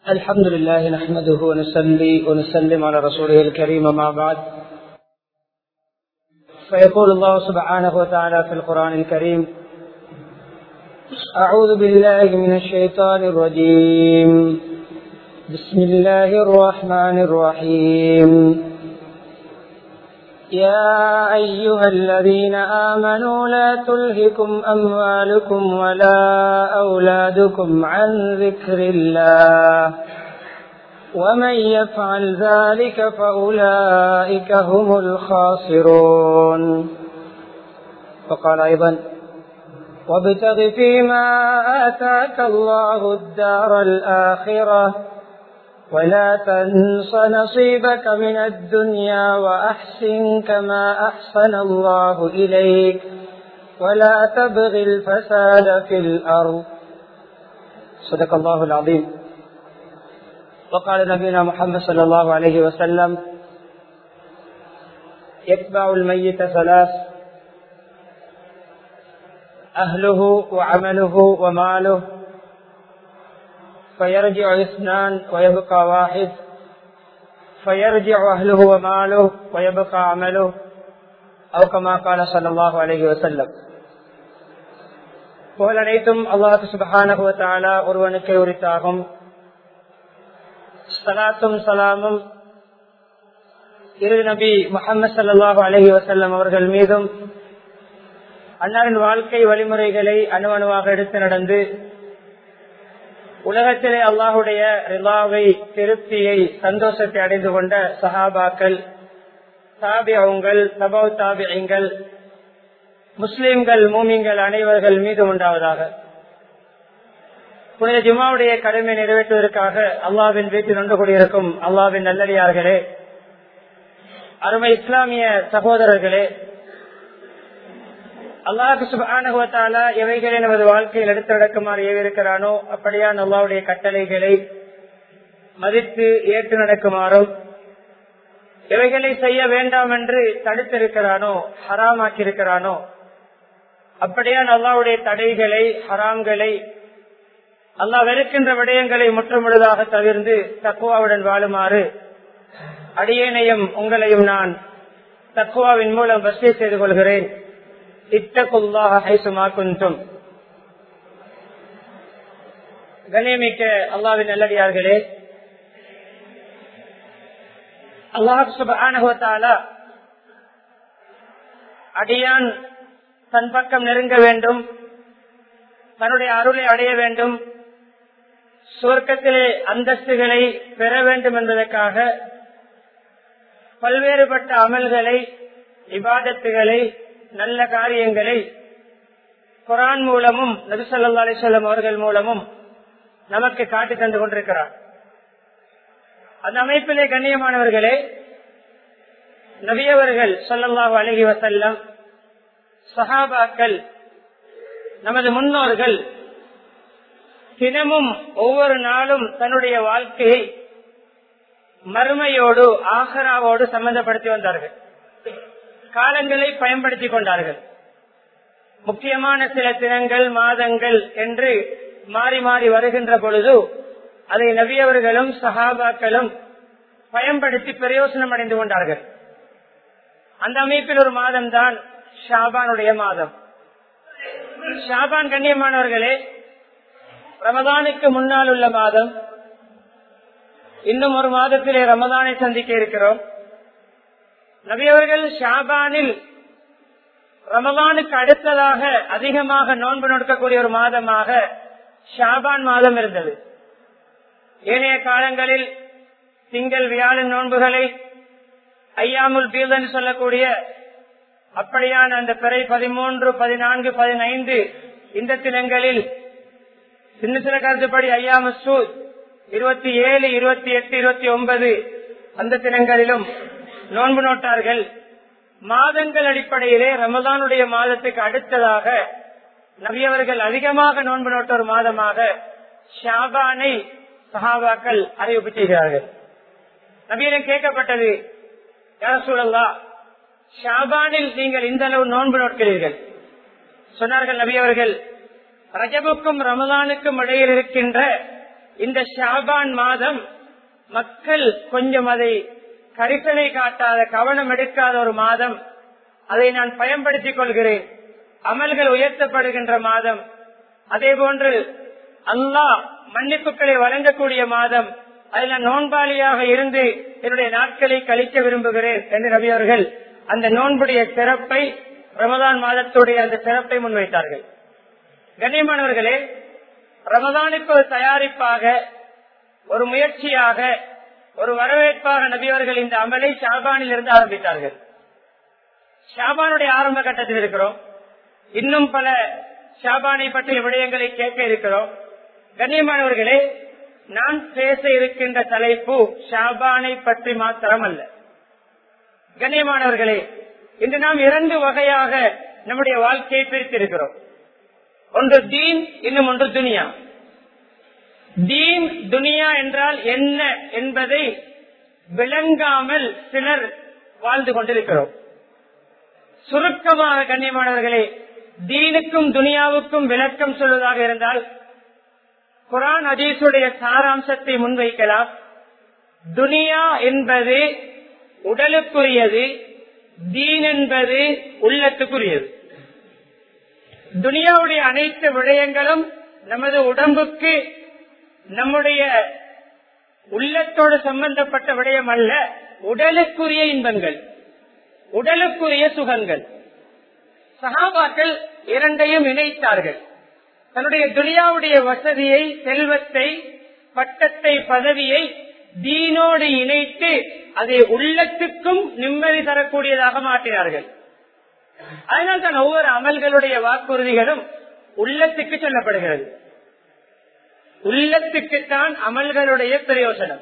الحمد لله نحمده ونصلي ونسلم على رسوله الكريم ما بعد فيقول الله سبحانه وتعالى في القرآن الكريم أعوذ بالله من الشيطان الرجيم بسم الله الرحمن الرحيم يا أيها الذين آمنوا لا تلهكم أموالكم ولا أولادكم عن ذكر الله ومن يفعل ذلك فأولئك هم الخاسرون وقال أيضا وابتغ فيما آتاك الله الدار الآخرة ولا تنس نصيبك من الدنيا وأحسن كما أحسن الله إليك ولا تبغ الفساد في الأرض صدق الله العظيم وقال نبينا محمد صلى الله عليه وسلم يتبع الميت ثلاث أهله وعمله وماله فيرجع اثنان ويبقى واحد فيرجع أهله وماله ويبقى عمله أو كما قال صلى الله عليه وسلم புகழ் அனைத்தும் அல்லாஹு சுபஹானகுவத்தாலா ஒருவனுக்கு உரித்தாகும் சலாத்தும் சலாமும் இரு நபி முகமது சல்லாஹூ அலஹி வசல்லம் அவர்கள் மீதும் அன்னாரின் வாழ்க்கை வழிமுறைகளை அணுவணுவாக எடுத்து நடந்து உலகத்திலே அல்லாஹுடைய ரிலாவை திருப்தியை சந்தோஷத்தை அடைந்து கொண்ட சஹாபாக்கள் தாபியங்கள் தபவ் தாபியங்கள் முஸ்லிம்கள் மூமிங்கள் அனைவர்கள் மீது உண்டாவதாக புனித ஜுமாவுடைய கடமை நிறைவேற்றுவதற்காக அல்லாவின் வீட்டில் ஒன்று கூடியிருக்கும் அல்லாவின் நல்லடியார்களே அருமை இஸ்லாமிய சகோதரர்களே அல்லாஹு சுபானுவத்தால எவைகளை நமது வாழ்க்கையில் எடுத்து நடக்குமாறு ஏவிருக்கிறானோ அப்படியான் அல்லாவுடைய கட்டளைகளை மதித்து ஏற்று நடக்குமாறும் எவைகளை செய்ய வேண்டாம் என்று தடுத்திருக்கிறானோ ஹராமாக்கியிருக்கிறானோ அப்படியான் அல்லாவுடைய தடைகளை ஹராம்களை அல்லா வெறுக்கின்ற விடயங்களை முற்றமுழுதாக தவிர்ந்து தக்குவாவுடன் வாழுமாறு அடியேனையும் உங்களையும் நான் தக்குவாவின் மூலம் வசதி செய்து கொள்கிறேன் இத்தகுல்லாஹும் கண்ணியமிக்க அல்லாவின் நல்லடியார்களே அல்லாஹால அடியான் தன் பக்கம் நெருங்க வேண்டும் தன்னுடைய அருளை அடைய வேண்டும் சுவர்க்கத்திலே அந்தஸ்துகளை பெற வேண்டும் என்பதற்காக பல்வேறுபட்ட அமல்களை இபாதத்துகளை நல்ல காரியங்களை குரான் மூலமும் நபிசல்லா அலிசல்லம் அவர்கள் மூலமும் நமக்கு காட்டி தந்து கொண்டிருக்கிறார் அந்த அமைப்பிலே கண்ணியமானவர்களே நபியவர்கள் சொல்லல்லாஹு அழகி வசல்லம் சஹாபாக்கள் நமது முன்னோர்கள் தினமும் ஒவ்வொரு நாளும் தன்னுடைய வாழ்க்கையை மறுமையோடு ஆகராவோடு சம்பந்தப்படுத்தி வந்தார்கள் காலங்களை பயன்படுத்திக் கொண்டார்கள் முக்கியமான சில தினங்கள் மாதங்கள் என்று மாறி மாறி வருகின்ற பொழுது அதை நபியவர்களும் சஹாபாக்களும் பயன்படுத்தி பிரயோசனம் அடைந்து கொண்டார்கள் அந்த அமைப்பில் ஒரு மாதம் தான் ஷாபானுடைய மாதம் ஷாபான் கண்ணியமானவர்களே ரமதானுக்கு முன்னால் உள்ள மாதம் இன்னும் ஒரு மாதத்திலே ரமதானை சந்திக்க இருக்கிறோம் நபியவர்கள் ஷாபானில் ரமதானுக்கு அடுத்ததாக அதிகமாக நோன்பு நோக்கக்கூடிய ஒரு மாதமாக ஷாபான் மாதம் இருந்தது ஏனைய காலங்களில் திங்கள் வியாழன் நோன்புகளை ஐயாமுல் பீல் என்று சொல்லக்கூடிய அப்படியான அந்த பிறை பதிமூன்று பதினான்கு பதினைந்து இந்த தினங்களில் சின்ன சில கருத்துப்படி ஐயாமு சூத் இருபத்தி ஏழு இருபத்தி எட்டு இருபத்தி ஒன்பது அந்த தினங்களிலும் நோன்பு நோட்டார்கள் மாதங்கள் அடிப்படையிலே ரமதானுடைய மாதத்துக்கு அடுத்ததாக நபியவர்கள் அதிகமாக நோன்பு நோட்ட ஒரு மாதமாக ஷாபானை சஹாபாக்கள் அறிவிப்பு செய்கிறார்கள் நபியிடம் கேட்கப்பட்டது யார சூழல்லா ஷாபானில் நீங்கள் இந்த அளவு நோன்பு நோட்கிறீர்கள் சொன்னார்கள் நபி அவர்கள் ரஜபுக்கும் ரமதானுக்கும் இடையில் இருக்கின்ற இந்த ஷாபான் மாதம் மக்கள் கொஞ்சம் அதை கரிசனை காட்டாத கவனம் எடுக்காத ஒரு மாதம் அதை நான் பயன்படுத்திக் கொள்கிறேன் அமல்கள் உயர்த்தப்படுகின்ற மாதம் அதே போன்று அல்லாஹ் மன்னிப்புகளை வழங்கக்கூடிய மாதம் அதில் நான் நோன்பாளியாக இருந்து என்னுடைய நாட்களை கழிக்க விரும்புகிறேன் என்று நபி அவர்கள் அந்த நோன்புடைய சிறப்பை ரமதான் மாதத்துடைய அந்த சிறப்பை முன்வைத்தார்கள் கண்ணியமானவர்களே ரமதானுக்கு ஒரு தயாரிப்பாக ஒரு முயற்சியாக ஒரு வரவேற்பாக நபியவர்கள் இந்த அமலை ஷாபானில் இருந்து ஆரம்பித்தார்கள் ஷாபானுடைய ஆரம்ப கட்டத்தில் இருக்கிறோம் இன்னும் பல ஷாபானை பற்றிய விடயங்களை கேட்க இருக்கிறோம் கண்ணியமானவர்களே நான் பேச இருக்கின்ற தலைப்பு ஷாபானை பற்றி மாத்திரம் அல்ல கண்ணியமானவர்களே இன்று நாம் இரண்டு வகையாக நம்முடைய வாழ்க்கையை பிரித்திருக்கிறோம் ஒன்று தீன் இன்னும் ஒன்று துனியா தீன் துனியா என்றால் என்ன என்பதை விளங்காமல் சிலர் வாழ்ந்து கொண்டிருக்கிறோம் சுருக்கமாக கண்ணியமானவர்களே தீனுக்கும் துனியாவுக்கும் விளக்கம் சொல்வதாக இருந்தால் குரான் அதீசுடைய சாராம்சத்தை முன்வைக்கலாம் துனியா என்பது உடலுக்குரியது தீன் என்பது உள்ளத்துக்குரியது துனியாவுடைய அனைத்து விடயங்களும் நமது உடம்புக்கு நம்முடைய உள்ளத்தோடு சம்பந்தப்பட்ட விடயம் அல்ல உடலுக்குரிய இன்பங்கள் உடலுக்குரிய சுகங்கள் சகாபாக்கள் இரண்டையும் இணைத்தார்கள் தன்னுடைய துனியாவுடைய வசதியை செல்வத்தை பட்டத்தை பதவியை தீனோடு இணைத்து அதை உள்ளத்துக்கும் நிம்மதி தரக்கூடியதாக மாற்றினார்கள் அதனால் தான் ஒவ்வொரு அமல்களுடைய வாக்குறுதிகளும் உள்ளத்துக்கு சொல்லப்படுகிறது உள்ளத்துக்குத்தான் அமல்களுடைய பிரயோசனம்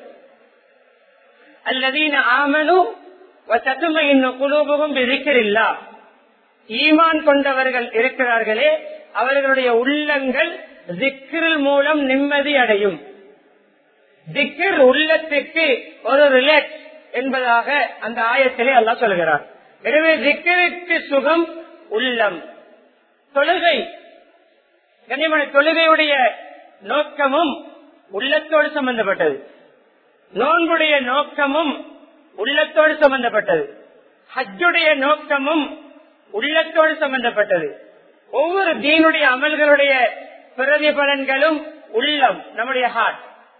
அல்லதீன ஆமனு இன்னும் குழுவும் விதிக்கிறில்லா ஈமான் கொண்டவர்கள் இருக்கிறார்களே அவர்களுடைய உள்ளங்கள் திக்கிரில் மூலம் நிம்மதி அடையும் திக்கிர் உள்ளத்துக்கு ஒரு ரிலாக்ஸ் என்பதாக அந்த ஆயத்திலே அல்லா சொல்கிறார் எனவே திக்கிற்கு சுகம் உள்ளம் தொழுகை கண்ணியமான தொழுகையுடைய நோக்கமும் உள்ளத்தோடு சம்பந்தப்பட்டது நோன்புடைய நோக்கமும் உள்ளத்தோடு சம்பந்தப்பட்டது ஹஜ்ஜுடைய நோக்கமும் உள்ளத்தோடு சம்பந்தப்பட்டது ஒவ்வொரு தீனுடைய அமல்களுடைய பிரதிபலன்களும் உள்ளம் நம்முடைய ஹார்ட்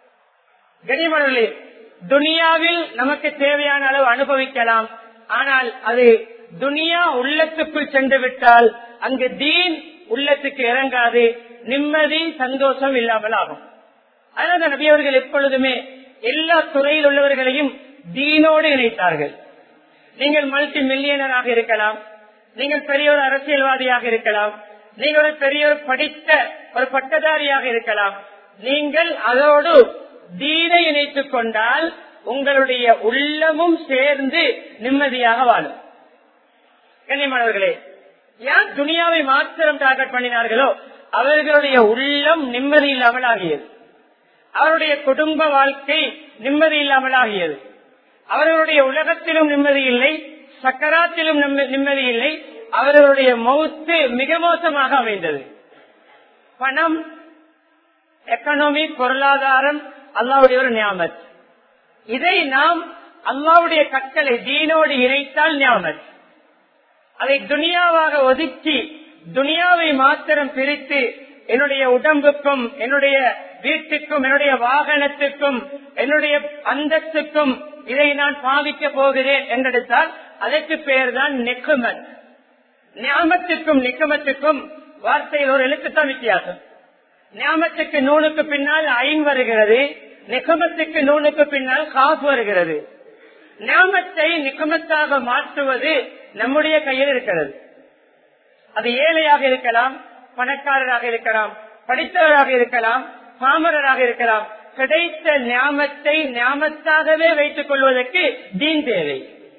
கனிமணி துனியாவில் நமக்கு தேவையான அளவு அனுபவிக்கலாம் ஆனால் அது துனியா உள்ளத்துக்குள் சென்று விட்டால் அங்கு தீன் உள்ளத்துக்கு இறங்காது நிம்மதி சந்தோஷம் இல்லாமல் ஆகும் அதனால நபி அவர்கள் எப்பொழுதுமே எல்லா துறையில் உள்ளவர்களையும் தீனோடு இணைத்தார்கள் நீங்கள் மல்டி மில்லியனராக இருக்கலாம் நீங்கள் பெரிய ஒரு அரசியல்வாதியாக இருக்கலாம் நீங்கள் ஒரு பெரிய ஒரு படித்த ஒரு பட்டதாரியாக இருக்கலாம் நீங்கள் அதோடு தீனை இணைத்துக் கொண்டால் உங்களுடைய உள்ளமும் சேர்ந்து நிம்மதியாக வாழும் கண்ணியமானவர்களே யார் துனியாவை மாத்திரம் டார்கெட் பண்ணினார்களோ அவர்களுடைய உள்ளம் நிம்மதி இல்லாமல் ஆகியது அவருடைய குடும்ப வாழ்க்கை நிம்மதி இல்லாமல் ஆகியது அவர்களுடைய உலகத்திலும் நிம்மதி இல்லை சக்கராத்திலும் நிம்மதி இல்லை அவர்களுடைய மௌத்து மிக மோசமாக அமைந்தது பணம் எக்கனாமி பொருளாதாரம் அல்லாவுடைய ஒரு ஞாபகம் இதை நாம் அல்லாவுடைய கட்டளை தீனோடு இணைத்தால் ஞாபகம் அதை துனியாவாக ஒதுக்கி துனியாவை மாத்திரம் பிரித்து என்னுடைய உடம்புக்கும் என்னுடைய வீட்டுக்கும் என்னுடைய வாகனத்துக்கும் என்னுடைய அந்தஸ்துக்கும் இதை நான் பாவிக்க போகிறேன் என்றெடுத்தால் அதற்கு பெயர் தான் நெக்குமன் ஞாபகத்துக்கும் நிக்கமத்துக்கும் வார்த்தையில் ஒரு எழுத்துத்தான் வித்தியாசம் ஞாபகத்துக்கு நூலுக்கு பின்னால் ஐன் வருகிறது நிகமத்துக்கு நூலுக்கு பின்னால் காசு வருகிறது ஞாபகத்தை நிகமத்தாக மாற்றுவது நம்முடைய கையில் இருக்கிறது அது ஏழையாக இருக்கலாம் பணக்காரராக இருக்கலாம் படித்தவராக இருக்கலாம் பாமரராக இருக்கலாம் கிடைத்த ஞாபகத்தை ஞாபகத்தாகவே வைத்துக் கொள்வதற்கு தீன் தேவை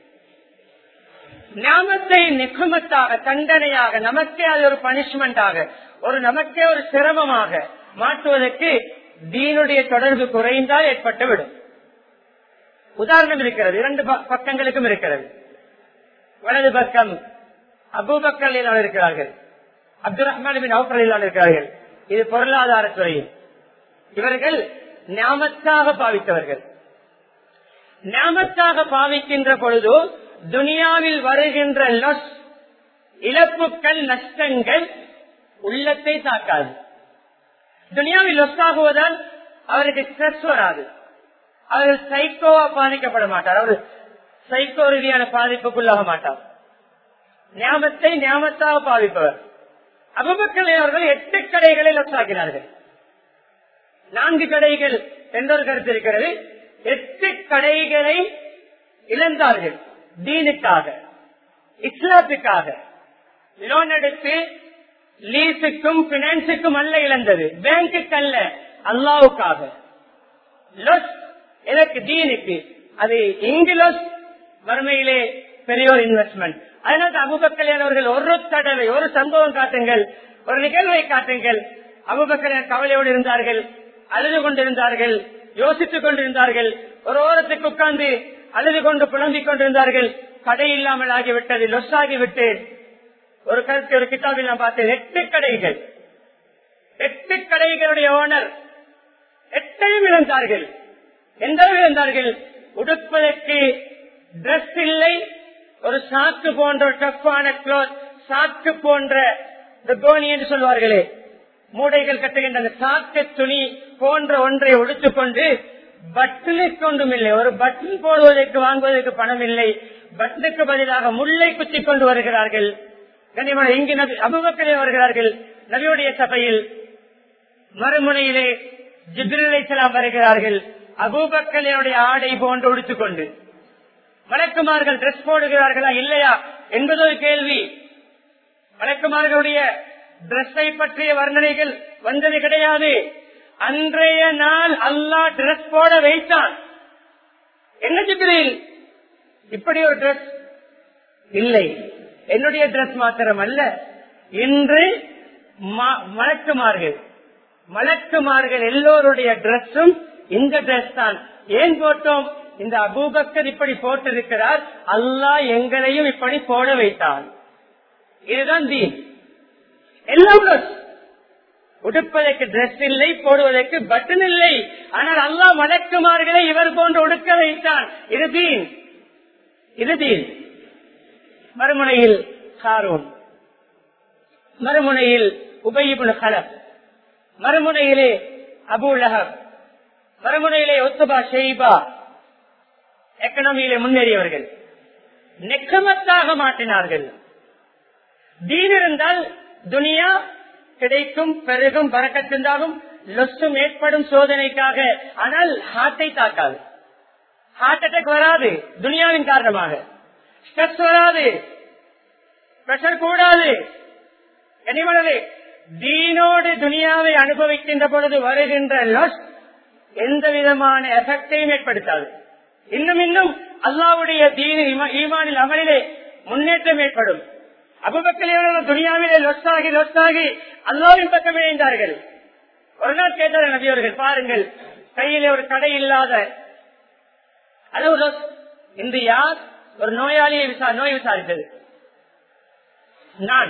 ஞாபகத்தை நிகுமத்தாக தண்டனையாக நமக்கே அது ஒரு பனிஷ்மெண்டாக ஒரு நமக்கே ஒரு சிரமமாக மாற்றுவதற்கு தீனுடைய தொடர்பு குறைந்தால் ஏற்பட்டுவிடும் உதாரணம் இருக்கிறது இரண்டு பக்கங்களுக்கும் இருக்கிறது வலது பக்கம் அபூபக்கர் இருக்கிறார்கள் அப்துல் ரஹ்மான் பின் அவுஃபர் இருக்கிறார்கள் இது பொருளாதார துறையில் இவர்கள் ஞாபகத்தாக பாவித்தவர்கள் ஞாபகத்தாக பாவிக்கின்ற பொழுது துனியாவில் வருகின்ற லொஸ் இழப்புகள் நஷ்டங்கள் உள்ளத்தை தாக்காது துனியாவில் லொஸ் ஆகுவதால் அவருக்கு ஸ்ட்ரெஸ் வராது அவர் சைக்கோவா பாதிக்கப்பட மாட்டார் அவர் சைக்கோ ரீதியான பாதிப்புக்குள்ளாக மாட்டார் ஞாபகத்தை ஞாபகத்தாக பாதிப்பவர் அபுபக்கல் அவர்கள் எட்டு கடைகளை லொஸ் ஆக்கினார்கள் நான்கு கடைகள் என்றொரு கருத்து இருக்கிறது எட்டு கடைகளை இழந்தார்கள் தீனுக்காக இஸ்லாத்துக்காக லோன் எடுத்து லீஸுக்கும் பினான்ஸுக்கும் அல்ல இழந்தது பேங்குக்கு அல்ல அல்லாவுக்காக லொஸ் எனக்கு தீனுக்கு அது இங்கு லொஸ் வறுமையிலே பெரிய ஒரு இன்வெஸ்ட்மெண்ட் அதனால அபுபக்கல்யாண் அவர்கள் ஒரு தடவை ஒரு சம்பவம் காட்டுங்கள் ஒரு நிகழ்வை காட்டுங்கள் அபுபக்கல்யாண் கவலையோடு இருந்தார்கள் அழுது கொண்டிருந்தார்கள் யோசித்துக் கொண்டிருந்தார்கள் ஒரு ஓரத்துக்கு உட்கார்ந்து அழுது கொண்டு புலம்பிக் கொண்டிருந்தார்கள் கடை இல்லாமல் ஆகிவிட்டது லொஸ் ஆகிவிட்டு ஒரு கருத்து ஒரு கிட்டாபில் நான் பார்த்தேன் எட்டு கடைகள் எட்டு கடைகளுடைய ஓனர் எட்டையும் இழந்தார்கள் எந்த அளவு இழந்தார்கள் உடுப்பதற்கு டிரெஸ் இல்லை ஒரு சாக்கு போன்ற டஃப்பான கிளாத் சாக்கு போன்ற கோனி என்று சொல்வார்களே மூடைகள் கட்டுகின்ற அந்த சாக்கு துணி போன்ற ஒன்றை உடுத்துக் கொண்டு பட்டனுக்கு ஒன்றும் இல்லை ஒரு பட்டன் போடுவதற்கு வாங்குவதற்கு பணம் இல்லை பட்டனுக்கு பதிலாக முல்லை குத்தி கொண்டு வருகிறார்கள் கனிமன இங்கு நபி அபுபக்கரே வருகிறார்கள் நபியுடைய சபையில் மறுமுனையிலே ஜிப்ரிலாம் வருகிறார்கள் அபூபக்கலையுடைய ஆடை போன்று உடுத்துக் கொண்டு வழக்குமார்கள் டிரெஸ் போடுகிறார்களா இல்லையா என்பது ஒரு கேள்வி வழக்குமார்களுடைய டிரெஸ்ஸை பற்றிய வர்ணனைகள் வந்தது கிடையாது அன்றைய நாள் அல்லாஹ் டிரெஸ் போட வைத்தான் என்ன ஜிப்ரில் இப்படி ஒரு டிரெஸ் இல்லை என்னுடைய டிரெஸ் மாத்திரம் அல்ல இன்று மலக்குமார்கள் மலக்குமார்கள் எல்லோருடைய டிரெஸ்ஸும் இந்த டிரெஸ் தான் ஏன் போட்டோம் இந்த அபூபக்கர் இப்படி போட்டிருக்கிறார் அல்லாஹ் எங்களையும் இப்படி போட வைத்தான் இதுதான் தீன் எல்லாம் உடுப்பதற்கு டிரெஸ் இல்லை போடுவதற்கு பட்டன் இல்லை ஆனால் அல்லாஹ் மலக்குமார்களை இவர் போன்று உடுக்க வைத்தான் இது தீன் இது தீன் மறுமுனையில் காரூன் மறுமுனையில் உபயிபுல் கலப் மறுமுனையிலே அபு லஹப் மறுமுனையிலே ஒத்துபா ஷெய்பா எக்கனாமியிலே முன்னேறியவர்கள் நெக்கமத்தாக மாற்றினார்கள் தீன் இருந்தால் துனியா கிடைக்கும் பெருகும் பறக்கத்திருந்தாலும் லொஸ்டும் ஏற்படும் சோதனைக்காக ஆனால் ஹார்ட்டை தாக்காது ஹார்ட் அட்டாக் வராது துனியாவின் காரணமாக ஸ்ட்ரெஸ் வராது பிரஷர் கூடாது கனிமணவே தீனோடு துனியாவை அனுபவிக்கின்ற பொழுது வருகின்ற லொஸ் எந்த விதமான எஃபெக்டையும் ஏற்படுத்தாது இன்னும் இன்னும் அல்லாவுடைய தீன ஈமானில் அமலிலே முன்னேற்றம் ஏற்படும் அபுபக்கலையோட துனியாவிலே லொஸ்டாகி லொஸ்டாகி அல்லாவின் பக்கம் இணைந்தார்கள் ஒரு நாள் கேட்டார் நபியவர்கள் பாருங்கள் கையிலே ஒரு கடை இல்லாத அளவு லொஸ் இன்று யார் ஒரு நோயாளியை விசா நோய் விசாரித்தது நான்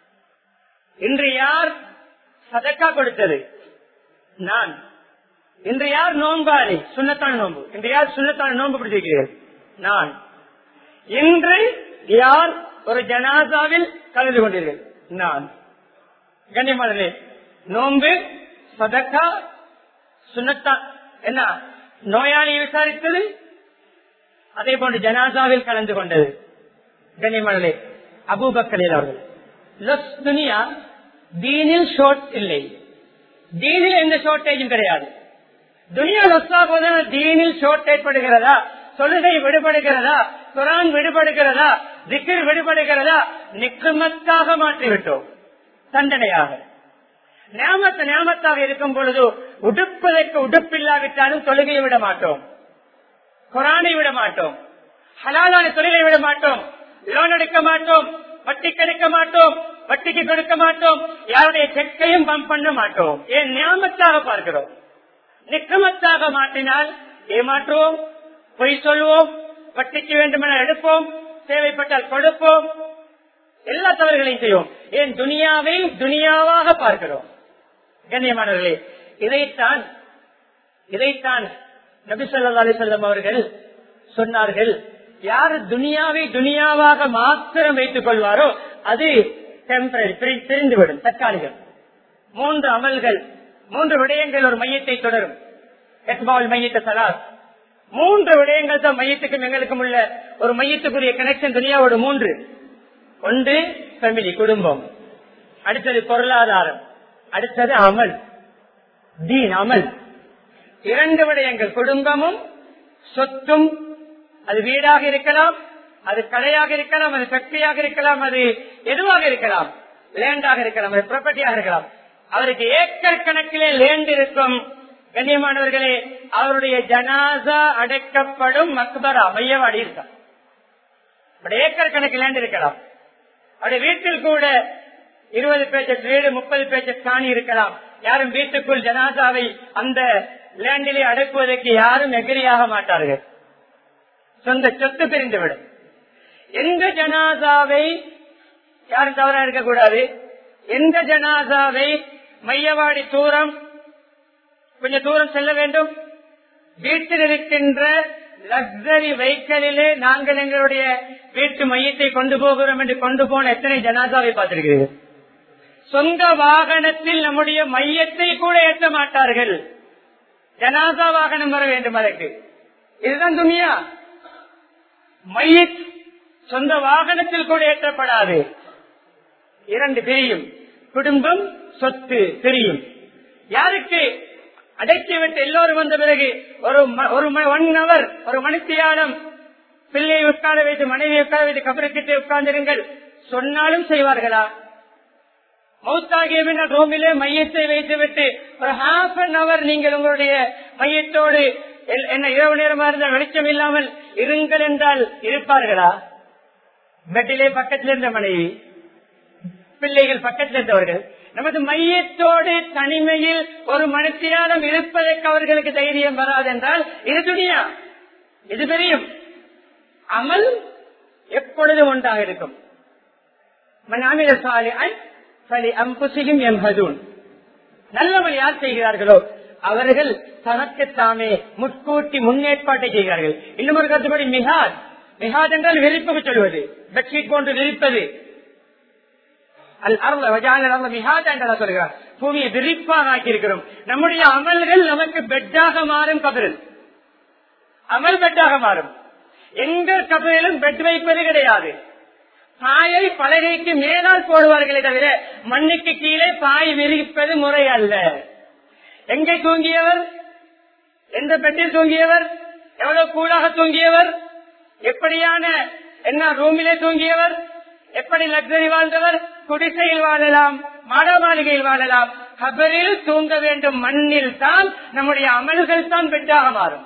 இன்று யார் சதக்கா கொடுத்தது நான் இன்று யார் நோன்பாரி சுண்ணத்தான நோன்பு இன்று யார் சுண்ணத்தான நோன்பு பிடிச்சிருக்கிறீர்கள் நான் இன்று யார் ஒரு ஜனாசாவில் கலந்து கொண்டீர்கள் நான் கண்ணியமானே நோன்பு சதக்கா சுண்ணத்தா என்ன நோயாளியை விசாரித்தது அதே போன்று ஜனாசாவில் கலந்து கொண்டது கண்ணியமானே அபூபக்கலில் அவர்கள் லொஸ் துனியா தீனில் ஷோர்ட் இல்லை தீனில் எந்த ஷார்டேஜும் கிடையாது துனியா லொஸ் ஆகுவதால் தீனில் ஷோர்ட் ஏற்படுகிறதா தொழுகை விடுபடுகிறதா குரான் விடுபடுகிறதா திக்கிர் விடுபடுகிறதா நிக்குமத்தாக மாற்றிவிட்டோம் தண்டனையாக நியாமத்த நியாமத்தாக இருக்கும் பொழுது உடுப்பதற்கு உடுப்பில்லாவிட்டாலும் தொழுகையை விட மாட்டோம் குரானை விட மாட்டோம் ஹலாலான தொழிலை விட மாட்டோம் லோன் எடுக்க மாட்டோம் வட்டிக்கு எடுக்க மாட்டோம் வட்டிக்கு கொடுக்க மாட்டோம் யாருடைய செக்கையும் பம்ப் பண்ண மாட்டோம் ஏன் நியாமத்தாக பார்க்கிறோம் நிக்கமத்தாக மாற்றினால் ஏமாற்றுவோம் பொய் சொல்வோம் வட்டிக்கு வேண்டுமென எடுப்போம் தேவைப்பட்டால் கொடுப்போம் எல்லா தவறுகளையும் செய்வோம் ஏன் துனியாவை துனியாவாக பார்க்கிறோம் கண்ணியமானவர்களே இதைத்தான் இதைத்தான் நபி சொல்லா அலிசல்லம் அவர்கள் சொன்னார்கள் யார் துனியாவை துனியாவாக மாத்திரம் வைத்துக் கொள்வாரோ அது டெம்பரரி பிரிந்துவிடும் தற்காலிகம் மூன்று அமல்கள் மூன்று விடயங்கள் ஒரு மையத்தை தொடரும் எட்பால் மையத்தை சலாஸ் மூன்று விடயங்கள் தான் மையத்துக்கும் எங்களுக்கும் உள்ள ஒரு மையத்துக்குரிய கனெக்ஷன் துனியாவோட மூன்று ஒன்று ஃபேமிலி குடும்பம் அடுத்தது பொருளாதாரம் அடுத்தது அமல் தீன் அமல் இரண்டு விடயங்கள் குடும்பமும் சொத்தும் அது வீடாக இருக்கலாம் அது கடையாக இருக்கலாம் அது ஃபேக்டரியாக இருக்கலாம் அது எதுவாக இருக்கலாம் லேண்டாக இருக்கலாம் அது ப்ராப்பர்ட்டியாக இருக்கலாம் அவருக்கு ஏக்கர் கணக்கிலே லேண்ட் இருக்கும் கண்ணியமானவர்களே அவருடைய ஜனாசா அடைக்கப்படும் மக்பரா மையவாடி இருக்கார் ஏக்கர் கணக்கில் லேண்ட் இருக்கலாம் அவருடைய வீட்டில் கூட இருபது பேச்சஸ் வீடு முப்பது பேச்சஸ் காணி இருக்கலாம் யாரும் வீட்டுக்குள் ஜனாசாவை அந்த லேண்டிலே அடக்குவதற்கு யாரும் எகிரியாக மாட்டார்கள் சொந்த சொத்து பிரிந்துவிடும் எந்த ஜனாசாவை யாரும் தவறா இருக்கக்கூடாது எந்த ஜனாசாவை மையவாடி தூரம் கொஞ்சம் தூரம் செல்ல வேண்டும் வீட்டில் இருக்கின்ற லக்ஸரி வெஹிக்கிளிலே நாங்கள் எங்களுடைய வீட்டு மையத்தை கொண்டு போகிறோம் என்று கொண்டு போன எத்தனை ஜனாசாவை பார்த்திருக்கிறீர்கள் சொந்த வாகனத்தில் நம்முடைய மையத்தை கூட ஏற்ற மாட்டார்கள் ஜனாசா வாகனம் வர வேண்டும் அதற்கு இதுதான் துணியா மைய சொந்த வாகனத்தில் கூட ஏற்றப்படாது இரண்டு பிரியும் குடும்பம் சொத்து பிரியும் யாருக்கு அடக்கி விட்டு எல்லோரும் வந்த பிறகு ஒரு ஒரு ஒன் ஹவர் ஒரு மணித்தியாலம் பிள்ளையை உட்கார வைத்து மனைவி உட்கார வைத்து கபருக்கிட்டே உட்கார்ந்திருங்கள் சொன்னாலும் செய்வார்களா மௌத்தாகிய பின்னர் ரூமிலே மையத்தை வைத்துவிட்டு ஒரு ஹாஃப் அன் அவர் நீங்கள் உங்களுடைய மையத்தோடு என்ன இரவு நேரமா இருந்தால் வெளிச்சம் இல்லாமல் இருங்கள் என்றால் இருப்பார்களா பெட்டிலே பக்கத்தில் இருந்த மனைவி பிள்ளைகள் பக்கத்தில் இருந்தவர்கள் நமது மையத்தோடு தனிமையில் ஒரு மனுஷியாலம் இருப்பதற்கு அவர்களுக்கு தைரியம் வராது என்றால் இது துணியா இது பெரியும் அமல் எப்பொழுதும் ஒன்றாக இருக்கும் நல்லவன் யார் செய்கிறார்களோ அவர்கள் தனக்கு தாமே முட்கூட்டி முன்னேற்பாட்டை செய்கிறார்கள் இன்னும் ஒரு கருத்துப்படி மிகாத் மிகாத் என்றால் விரிப்புக்கு சொல்வது பெட்ஷீட் போன்று விரிப்பது சொல்கிறார் பூமியை விரிப்பாக ஆக்கியிருக்கிறோம் நம்முடைய அமல்கள் நமக்கு பெட்டாக மாறும் கபரில் அமல் பெட்டாக மாறும் எந்த கபரிலும் பெட் வைப்பது கிடையாது பாயை பலகைக்கு மேலால் போடுவார்களே தவிர மண்ணுக்கு கீழே பாய் விரிப்பது முறை அல்ல எங்கே தூங்கியவர் எந்த பெட்டில் தூங்கியவர் எவ்வளவு கூலாக தூங்கியவர் எப்படியான என்ன ரூமிலே தூங்கியவர் எப்படி லக்ஸரி வாழ்ந்தவர் குடிசையில் வாழலாம் மாட மாளிகையில் வாழலாம் கபரில் தூங்க வேண்டும் மண்ணில் தான் நம்முடைய அமல்கள் தான் பெட்டாக மாறும்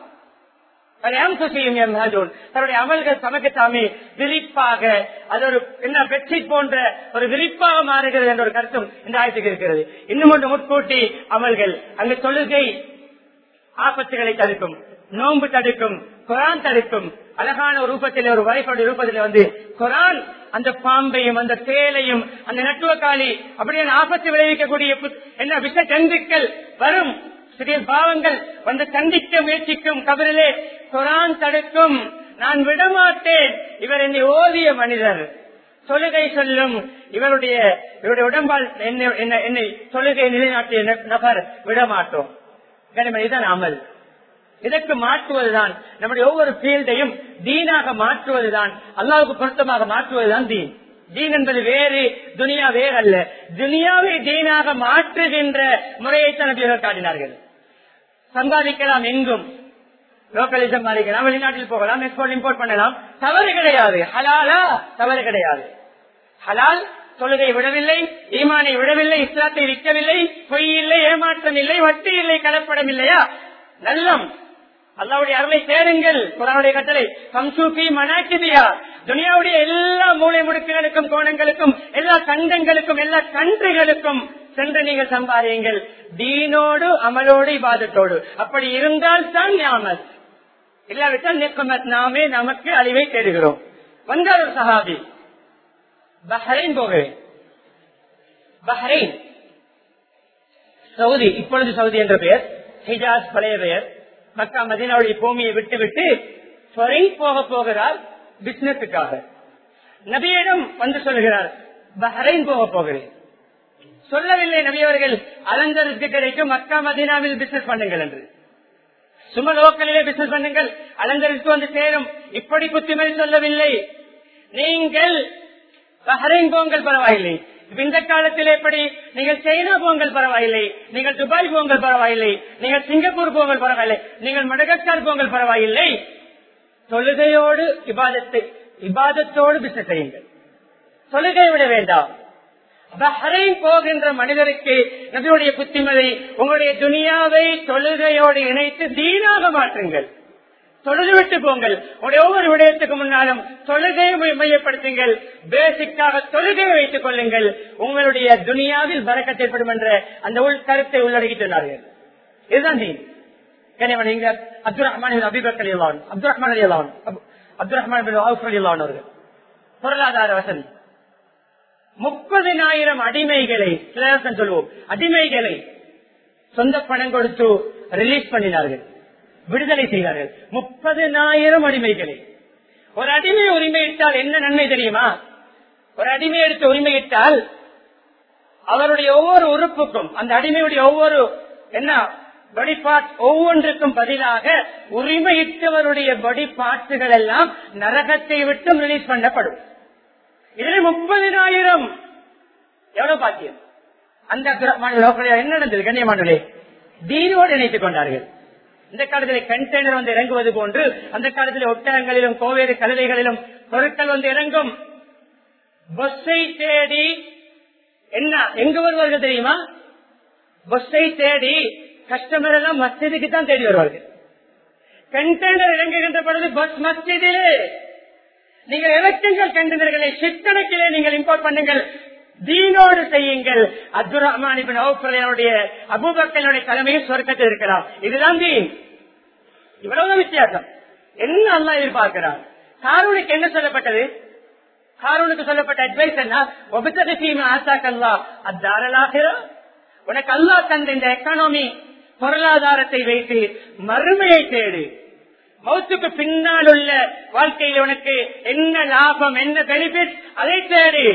தன்னுடைய அமல்கள் தமக்குத்தாமே விரிப்பாக அது ஒரு என்ன பெட்ஷீட் போன்ற ஒரு விரிப்பாக மாறுகிறது என்ற ஒரு கருத்தும் இந்த ஆயத்துக்கு இருக்கிறது இன்னும் ஒன்று முட்கூட்டி அமல்கள் அங்கு தொழுகை ஆபத்துகளை தடுக்கும் நோன்பு தடுக்கும் குரான் தடுக்கும் அழகான ஒரு ரூபத்தில் ஒரு வைஃபுடைய ரூபத்தில் வந்து குரான் அந்த பாம்பையும் அந்த தேலையும் அந்த நட்டுவக்காளி அப்படியே ஆபத்து விளைவிக்கக்கூடிய என்ன விஷ ஜந்துக்கள் வரும் சிறிய பாவங்கள் வந்து கண்டிக்க முயற்சிக்கும் கபரிலே குரான் தடுக்கும் நான் விடமாட்டேன் இவர் என்னை ஓதிய மனிதர் தொழுகை சொல்லும் இவருடைய இவருடைய உடம்பால் என்னை தொழுகை நிலைநாட்டிய நபர் விடமாட்டோம் இதுதான் அமல் இதற்கு மாற்றுவதுதான் நம்முடைய ஒவ்வொரு ஃபீல்டையும் தீனாக மாற்றுவதுதான் அல்லாவுக்கு பொருத்தமாக மாற்றுவதுதான் தீன் தீன் என்பது வேறு துனியா வேறு அல்ல துனியாவை தீனாக மாற்றுகின்ற முறையைத்தான் நபியர்கள் காட்டினார்கள் சம்பாதிக்கலாம் எங்கும் லோக்கலிசம் மாறிக்கலாம் வெளிநாட்டில் போகலாம் எக்ஸ்போர்ட் இம்போர்ட் பண்ணலாம் தவறு கிடையாது ஹலாலா தவறு கிடையாது ஹலால் தொழுகை விடவில்லை ஈமானை விடவில்லை இஸ்லாத்தை விற்கவில்லை பொய் இல்லை ஏமாற்றம் இல்லை வட்டி இல்லை கலப்படம் இல்லையா நல்லம் அல்லாவுடைய அருளை தேடுங்கள் குரானுடைய கட்டளை சம்சூபி மனாக்கிதியா துனியாவுடைய எல்லா மூளை முடுக்குகளுக்கும் கோணங்களுக்கும் எல்லா கண்டங்களுக்கும் எல்லா கன்றுகளுக்கும் சென்று நீங்கள் சம்பாதியுங்கள் தீனோடு அமலோடு இபாதத்தோடு அப்படி இருந்தால் தான் ஞாமல் இல்லாவிட்டால் நிற்கமத் நாமே நமக்கு அழிவை தேடுகிறோம் வந்தார் ஒரு சஹாபி பஹ்ரைன் போகிறேன் பஹ்ரைன் சவுதி இப்பொழுது சவுதி என்ற பெயர் ஹிஜாஸ் பழைய பெயர் மக்கா மதினாவுடைய பூமியை விட்டு விட்டு சொரிங் போக போகிறார் பிசினஸுக்காக நபியிடம் வந்து சொல்கிறார் பஹ்ரைன் போக போகிறேன் சொல்லவில்லை நபியவர்கள் அலங்கருக்கு கிடைக்கும் மக்கா மதீனாவில் பிசினஸ் பண்ணுங்கள் என்று சும்மா லோக்கலிலே பிசினஸ் பண்ணுங்கள் அலங்கருக்கு வந்து சேரும் இப்படி புத்திமதி சொல்லவில்லை நீங்கள் பஹ்ரைன் போங்கள் பரவாயில்லை இப்ப இந்த காலத்தில் எப்படி நீங்கள் சைனா போங்கள் பரவாயில்லை நீங்கள் துபாய் போங்கள் பரவாயில்லை நீங்கள் சிங்கப்பூர் போங்கள் பரவாயில்லை நீங்கள் மடகஸ்கார் போங்கள் பரவாயில்லை தொழுகையோடு இபாதத்தை இபாதத்தோடு பிசினஸ் செய்யுங்கள் தொழுகை விட வேண்டாம் பஹ்ரைன் போகின்ற மனிதருக்கு நபியுடைய புத்திமதி உங்களுடைய துனியாவை தொழுகையோடு இணைத்து தீனாக மாற்றுங்கள் தொழுது விட்டு போங்கள் உடைய ஒவ்வொரு விடயத்துக்கு முன்னாலும் தொழுகையை மை- மையப்படுத்துங்கள் பேசிக்காக தொழுகையை வைத்துக் கொள்ளுங்கள் உங்களுடைய துனியாவில் பறக்கத் ஏற்படும் என்ற அந்த உள் கருத்தை உள்ளடக்கி சொன்னார்கள் இதுதான் தீன் கனிவன் இங்க அப்துல் ரஹ்மான் அபிபக் அலி அல்லான் அப்துல் ரஹ்மான் அலி அல்லான் அப்துல் ரஹ்மான் அலி அல்லான் அவர்கள் பொருளாதார வசதி முப்பதினாயிரம் அடிமைகளை சிலரசன் சொல்வோம் அடிமைகளை சொந்த பணம் கொடுத்து ரிலீஸ் பண்ணினார்கள் விடுதலை செய்தார்கள் முப்பதினாயிரம் அடிமைகளை ஒரு அடிமை உரிமையிட்டால் என்ன நன்மை தெரியுமா ஒரு அடிமை எடுத்து உரிமையிட்டால் அவருடைய ஒவ்வொரு உறுப்புக்கும் அந்த அடிமையுடைய ஒவ்வொரு என்ன படி பார்ட் ஒவ்வொன்றுக்கும் பதிலாக உரிமையிட்டவருடைய படி பார்ட்ஸுகள் எல்லாம் நரகத்தை விட்டு ரிலீஸ் பண்ணப்படும் இதில் முப்பதினாயிரம் எவ்வளவு பாக்கியம் அந்த அப்துல் லோக்கலில் என்ன நடந்தது கண்ணியமானே தீனோடு இணைத்துக் கொண்டார்கள் இந்த காலத்தில் கண்டெய்னர் வந்து இறங்குவது போன்று அந்த காலத்தில் ஒட்டகங்களிலும் கோவேறு கழுதைகளிலும் பொருட்கள் வந்து இறங்கும் பஸ்ஸை தேடி என்ன எங்க வருவார்கள் தெரியுமா பஸ்ஸை தேடி கஸ்டமர் எல்லாம் மஸ்ஜிதுக்கு தான் தேடி வருவார்கள் கண்டெய்னர் இறங்குகின்ற பொழுது பஸ் மஸ்ஜிதிலே நீங்கள் இறக்குங்கள் கண்டெய்னர்களை சிக்கணக்கிலே நீங்கள் இம்போர்ட் பண்ணுங்கள் தீனோடு செய்யுங்கள் அப்துல் ரஹ்மான் அவுடைய அபுபக்கனுடைய தலைமையில் சொர்க்கத்தில் இருக்கலாம் இதுதான் தீன் இவ்வளவு வித்தியாசம் என்ன அல்லா எதிர்பார்க்கிறார் காரூனுக்கு என்ன சொல்லப்பட்டது காரூனுக்கு சொல்லப்பட்ட அட்வைஸ் என்ன ஒபத்தகசீம ஆசாக்கல்லா அத்தாரலாகிற உனக்கு அல்லா தந்த இந்த எக்கானமி பொருளாதாரத்தை வைத்து மறுமையை தேடு மௌத்துக்கு பின்னால் உள்ள வாழ்க்கையில் உனக்கு என்ன லாபம் என்ன பெனிஃபிட் அதை தேடு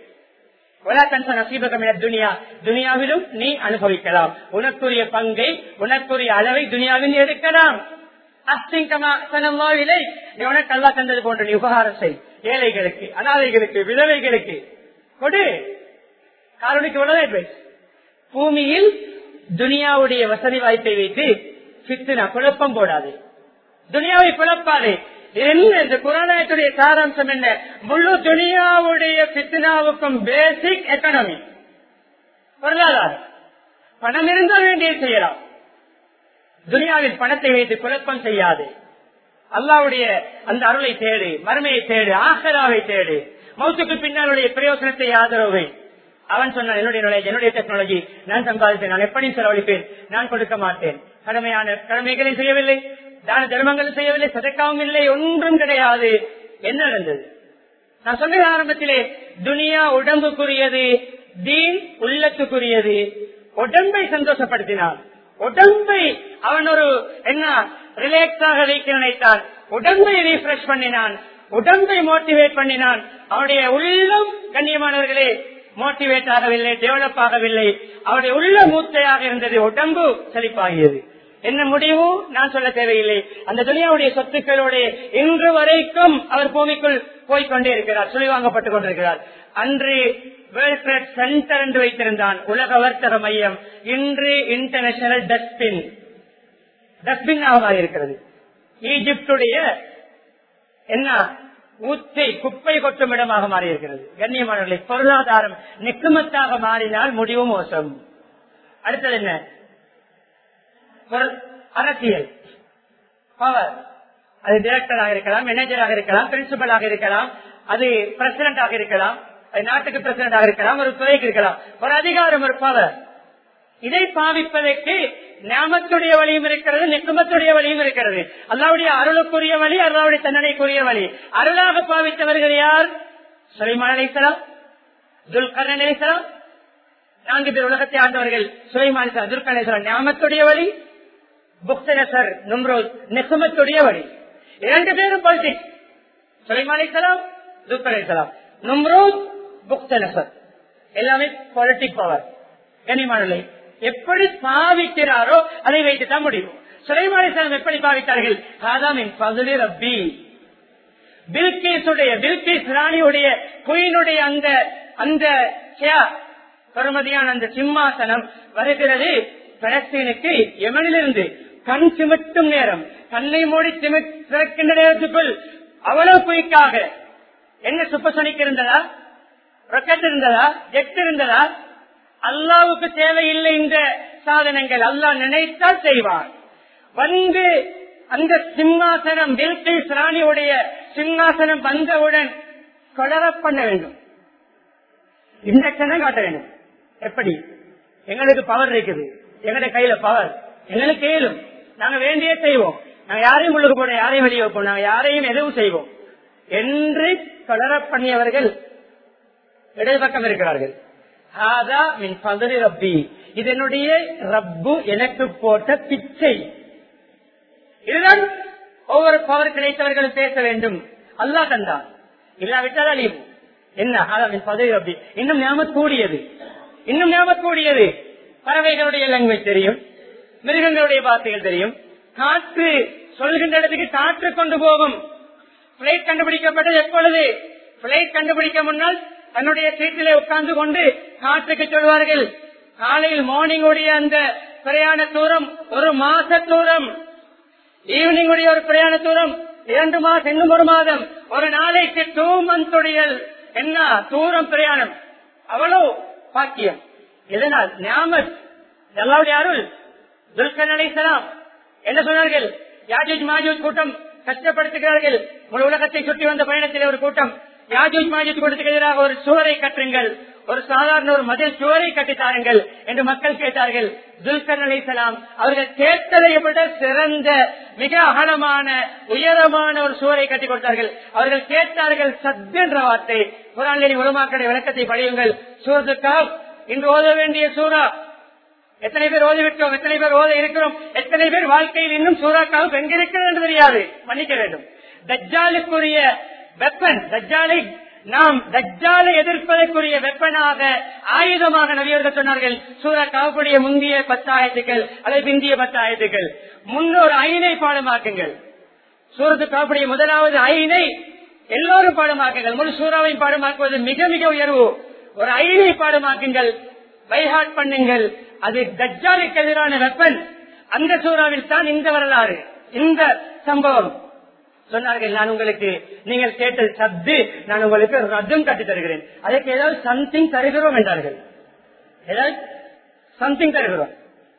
துனியா துனியாவிலும் நீ அனுபவிக்கலாம் உனக்குரிய பங்கை உனக்குரிய அளவை துனியாவில் எடுக்கலாம் அஸ்திங்கமாவிலை உனக்கு அல்லா தந்தது போன்ற நீ உபகாரம் செய் ஏழைகளுக்கு அனாதைகளுக்கு விதவைகளுக்கு கொடு காரணிக்கு உடனே பூமியில் துனியாவுடைய வசதி வாய்ப்பை வைத்து சித்துனா குழப்பம் போடாது துனியாவை குழப்பாது என்ன இந்த குரானாயத்துடைய சாராம்சம் என்ன முழு துனியாவுடைய பித்னாவுக்கும் பேசிக் எக்கனாமி பொருளாதாரம் பணம் இருந்தால் வேண்டிய செய்யலாம் துனியாவில் பணத்தை வைத்து குழப்பம் செய்யாது அல்லாவுடைய அந்த அருளை தேடு மறுமையை தேடு ஆஹராவை தேடு மௌத்துக்கு பின்னாலுடைய பிரயோசனத்தை ஆதரவை அவன் சொன்னான் என்னுடைய knowledge, என்னுடைய டெக்னாலஜி நான் சம்பாதித்தேன் நான் எப்படி செலவழிப்பேன் நான் கொடுக்க மாட்டேன் கடமையான கடமைகளை செய்யவில்லை தான தர்மங்கள் செய்யவில்லை சதக்காவும் இல்லை ஒன்றும் கிடையாது என்ன நடந்தது நான் சொன்ன ஆரம்பத்திலே துனியா உடம்புக்குரியது தீன் உள்ளத்துக்குரியது உடம்பை சந்தோஷப்படுத்தினான் உடம்பை அவன் ஒரு என்ன ரிலாக்ஸாக வைக்க நினைத்தான் உடம்பை ரீஃப்ரெஷ் பண்ணினான் உடம்பை மோட்டிவேட் பண்ணினான் அவனுடைய உள்ளம் கண்ணியமானவர்களே மோட்டிவேட் ஆகவில்லை டெவலப் ஆகவில்லை அவருடைய உள்ள மூத்தையாக இருந்தது உடம்பு செழிப்பாகியது என்ன முடிவு நான் சொல்ல தேவையில்லை அந்த துனியாவுடைய சொத்துக்களோட இன்று வரைக்கும் அவர் பூமிக்குள் போய்கொண்டே இருக்கிறார் சொல்லி வாங்கப்பட்டுக் கொண்டிருக்கிறார் அன்று வேர்ல்ட் ட்ரேட் சென்டர் என்று வைத்திருந்தான் உலக வர்த்தக மையம் இன்று இன்டர்நேஷனல் டஸ்ட்பின் டஸ்ட்பின் இருக்கிறது ஈஜிப்டுடைய என்ன ஊத்தை குப்பை கொட்டும் இடமாக மாறி இருக்கிறது கண்ணியமானவர்களை பொருளாதாரம் நிக்குமத்தாக மாறினால் முடிவு மோசம் அடுத்தது என்ன பொருள்- அரசியல் பவர் அது டிரெக்டராக இருக்கலாம் மேனேஜராக இருக்கலாம் பிரின்சிபலாக இருக்கலாம் அது பிரசிடண்டாக இருக்கலாம் அது நாட்டுக்கு பிரசிடண்டாக இருக்கலாம் ஒரு துறைக்கு இருக்கலாம் ஒரு அதிகாரம் ஒரு பவர் இதை பாவிப்பதற்கு ஞாபகத்துடைய வழியும் இருக்கிறது நிக்குமத்துடைய வழியும் இருக்கிறது அல்லாவுடைய அருளுக்குரிய வழி அல்லாவுடைய தண்டனைக்குரிய வழி அருளாக பாவித்தவர்கள் யார் சுலைமான் அலிசலாம் துல்கர்ணன் அலிசலாம் நான்கு பேர் உலகத்தை ஆண்டவர்கள் சுலைமான் துல்கர்ணன் ஞாபகத்துடைய வழி புக்தனசர் நும்ரோஸ் நெசுமத்துடைய வழி இரண்டு பேரும் பாலிட்டிக்ஸ் சுலைமான் அலைஹிஸ்ஸலாம் துல்கர் அலைஹிஸ்ஸலாம் நும்ரோஸ் புக்தனசர் எல்லாமே பாலிட்டிக் பவர் கனிமானலை எப்படி பாவிக்கிறாரோ அதை வைத்து தான் முடியும் சுலைமான் அலைஹிஸ்ஸலாம் எப்படி பாவித்தார்கள் ஆதாமின் பகுதி ரப்பி பில்கேஸுடைய பில்கேஸ் ராணியுடைய குயினுடைய அந்த அந்த chair, பெருமதியான அந்த சிம்மாசனம் வருகிறது பலஸ்தீனுக்கு யமனிலிருந்து கண் சிமிட்டும் நேரம் கண்ணை மூடி சிமி திறக்கின்ற நேரத்துக்குள் அவ்வளவு குயிக்காக என்ன சுப்பசோனிக் இருந்ததா ரொக்கெட் இருந்ததா ஜெட் இருந்ததா அல்லாவுக்கு தேவையில்லை இந்த சாதனங்கள் அல்லாஹ் நினைத்தால் செய்வார் வந்து அந்த சிம்மாசனம் பில்கிஸ் ராணியுடைய சிம்மாசனம் வந்தவுடன் கொடர பண்ண வேண்டும் இன்ஜெக்ஷன் காட்ட வேண்டும் எப்படி எங்களுக்கு பவர் இருக்குது எங்களுடைய கையில பவர் எங்களுக்கு ஏலும் நாங்க வேண்டிய செய்வோம் நாங்க யாரையும் உள்ளுக்கு போன யாரையும் வெளியே வைப்போம் நாங்க யாரையும் எதுவும் செய்வோம் என்று தொடர பண்ணியவர்கள் இடது பக்கம் இருக்கிறார்கள் ஹாதா மின் பதறி ரப்பி இது என்னுடைய ரப்பு எனக்கு போட்ட பிச்சை இதுதான் ஒவ்வொரு பவர் கிடைத்தவர்களும் பேச வேண்டும் அல்லாஹ் தந்தான் இல்லாவிட்டால் அழியும் என்ன ஹாதா மின் பதறி ரப்பி இன்னும் ஞாபகம் கூடியது இன்னும் ஞாபகம் கூடியது பறவைகளுடைய லாங்குவேஜ் தெரியும் மிருகங்களுடைய வார்த்தைகள் தெரியும் காற்று சொல்கின்ற இடத்துக்கு காற்று கொண்டு போகும் பிளைட் கண்டுபிடிக்கப்பட்டது எப்பொழுது பிளைட் கண்டுபிடிக்க முன்னால் தன்னுடைய சீட்டிலே உட்கார்ந்து கொண்டு காற்றுக்கு சொல்வார்கள் காலையில் மார்னிங் உடைய அந்த பிரயாண தூரம் ஒரு மாச தூரம் ஈவினிங் உடைய ஒரு பிரயாண தூரம் இரண்டு மாசம் இன்னும் ஒரு மாதம் ஒரு நாளைக்கு டூ மந்த் உடைய என்ன தூரம் பிரயாணம் அவ்வளவு பாக்கியம் இதனால் ஞாபகம் எல்லாருடைய அருள் துல்கன் அலைசலாம் என்ன சொன்னார்கள் யாஜூஜ் மாஜூஜ் கூட்டம் கஷ்டப்படுத்துகிறார்கள் முழு உலகத்தை சுற்றி வந்த பயணத்தில் ஒரு கூட்டம் யாஜூஜ் மாஜூஜ் கூட்டத்துக்கு எதிராக ஒரு சுவரை கட்டுங்கள் ஒரு சாதாரண ஒரு மதில் சுவரை கட்டித்தாருங்கள் என்று மக்கள் கேட்டார்கள் துல்கர் அலைசலாம் அவர்கள் கேட்டதை விட சிறந்த மிக அகலமான உயரமான ஒரு சுவரை கட்டி கொடுத்தார்கள் அவர்கள் கேட்டார்கள் சத் என்ற வார்த்தை குரானின் உலமாக்களை விளக்கத்தை படியுங்கள் சூரத்துக்காக இன்று ஓத வேண்டிய சூறா எத்தனை பேர் ஓதிவிட்டோம் எத்தனை பேர் ஓத இருக்கிறோம் எத்தனை பேர் வாழ்க்கையில் இன்னும் சூறாக்காவும் எங்கிருக்கிறது என்று தெரியாது மன்னிக்க வேண்டும் தஜ்ஜாலுக்குரிய வெப்பன் தஜ்ஜாலை நாம் தஜ்ஜாலை எதிர்ப்பதற்குரிய வெப்பனாக ஆயுதமாக நவியர்கள் சொன்னார்கள் சூரா காவுடைய முந்திய பத்தாயிரத்துக்கள் அல்லது பிந்திய பத்தாயிரத்துக்கள் முன்னொரு ஐனை பாடமாக்குங்கள் சூரத்து காப்புடைய முதலாவது ஐனை எல்லோரும் பாடமாக்குங்கள் முழு சூறாவை பாடமாக்குவது மிக மிக உயர்வு ஒரு ஐனை பாடமாக்குங்கள் பைஹாட் பண்ணுங்கள் அது தஜ்ஜாலுக்கு எதிரான வெப்பன் அந்த சூறாவில் தான் இந்த வரலாறு இந்த சம்பவம் சொன்னார்கள் நான் உங்களுக்கு நீங்கள் கேட்டது சத்து நான் உங்களுக்கு ரத்தம் கட்டி தருகிறேன் அதற்கு ஏதாவது சம்திங் தருகிறோம் என்றார்கள் ஏதாவது சம்திங் தருகிறோம்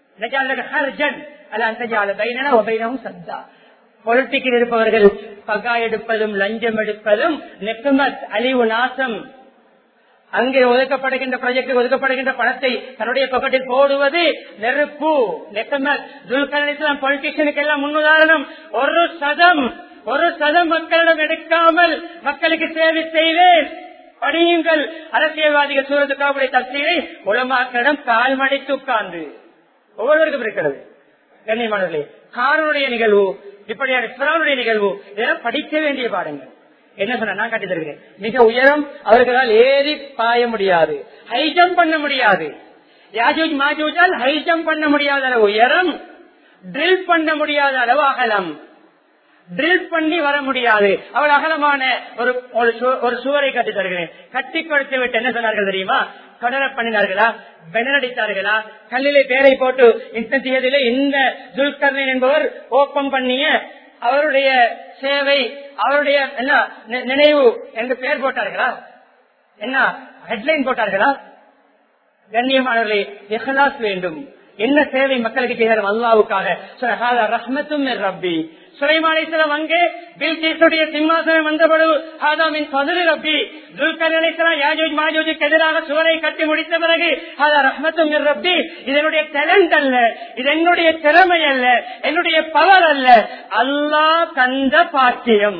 பொலிட்டிக்கில் இருப்பவர்கள் பகா எடுப்பதும் லஞ்சம் எடுப்பதும் நெக்குமத் அழிவு நாசம் அங்கே ஒதுக்கப்படுகின்ற ப்ராஜெக்ட் ஒதுக்கப்படுகின்ற பணத்தை தன்னுடைய பக்கத்தில் போடுவது நெருப்பு நெக்கமல் பொலிட்டிஷியனுக்கு எல்லாம் முன்னுதாரணம் ஒரு சதம் ஒரு சதம் மக்களிடம் எடுக்காமல் மக்களுக்கு சேவை செய்வேன் படியுங்கள் அரசியல்வாதிகள் சூரத்து காவலை தப்சீரை உலமாக்களிடம் கால் மடித்து உட்கார்ந்து ஒவ்வொருவருக்கும் இருக்கிறது கண்ணியமானவர்களே காரனுடைய நிகழ்வு இப்படியான பிறனுடைய நிகழ்வு இதெல்லாம் படிக்க வேண்டிய பாடங்கள் என்ன சொன்ன நான் காட்டி தருகிறேன் மிக உயரம் அவர்களால் ஏறி பாய முடியாது ஹை ஜம்ப் பண்ண முடியாது யாஜூஜ் மாஜூஜால் ஹை ஜம்ப் பண்ண முடியாத அளவு உயரம் ட்ரில் பண்ண முடியாத அளவு அகலம் ட்ரில் பண்ணி வர முடியாது அவள் அகலமான ஒரு ஒரு சுவரை கட்டி தருகிறேன் கட்டி கொடுத்து விட்டு என்ன சொன்னார்கள் தெரியுமா தொடர பண்ணினார்களா பெனடித்தார்களா கல்லிலே பேரை போட்டு இந்த தேதியில இந்த துல்கர்ணன் என்பவர் ஓப்பம் பண்ணிய அவருடைய சேவை அவருடைய என்ன நினைவு என்று பெயர் போட்டார்களா என்ன ஹெட்லைன் போட்டார்களா கண்ணியமானவர்களே எஹலாஸ் வேண்டும் என்ன சேவை மக்களுக்கு செய்தாலும் அல்லாவுக்காக ரஹ்மத்தும் ரப்பி சுலைமானேஸ்வரம் அங்கே பில்கேசுடைய சிம்மாசனம் வந்தபொழுது ஹாதாமின் பதில் ரப்பி துல்கரேஸ்வரம் யாஜோஜ் மாஜோஜுக்கு எதிராக சுவரை கட்டி முடித்த பிறகு ஹாதா ரஹ்மத்தும் ரப்பி இதனுடைய டேலண்ட் அல்ல இது என்னுடைய திறமை அல்ல என்னுடைய பவர் அல்ல அல்லாஹ் தந்த பாக்கியம்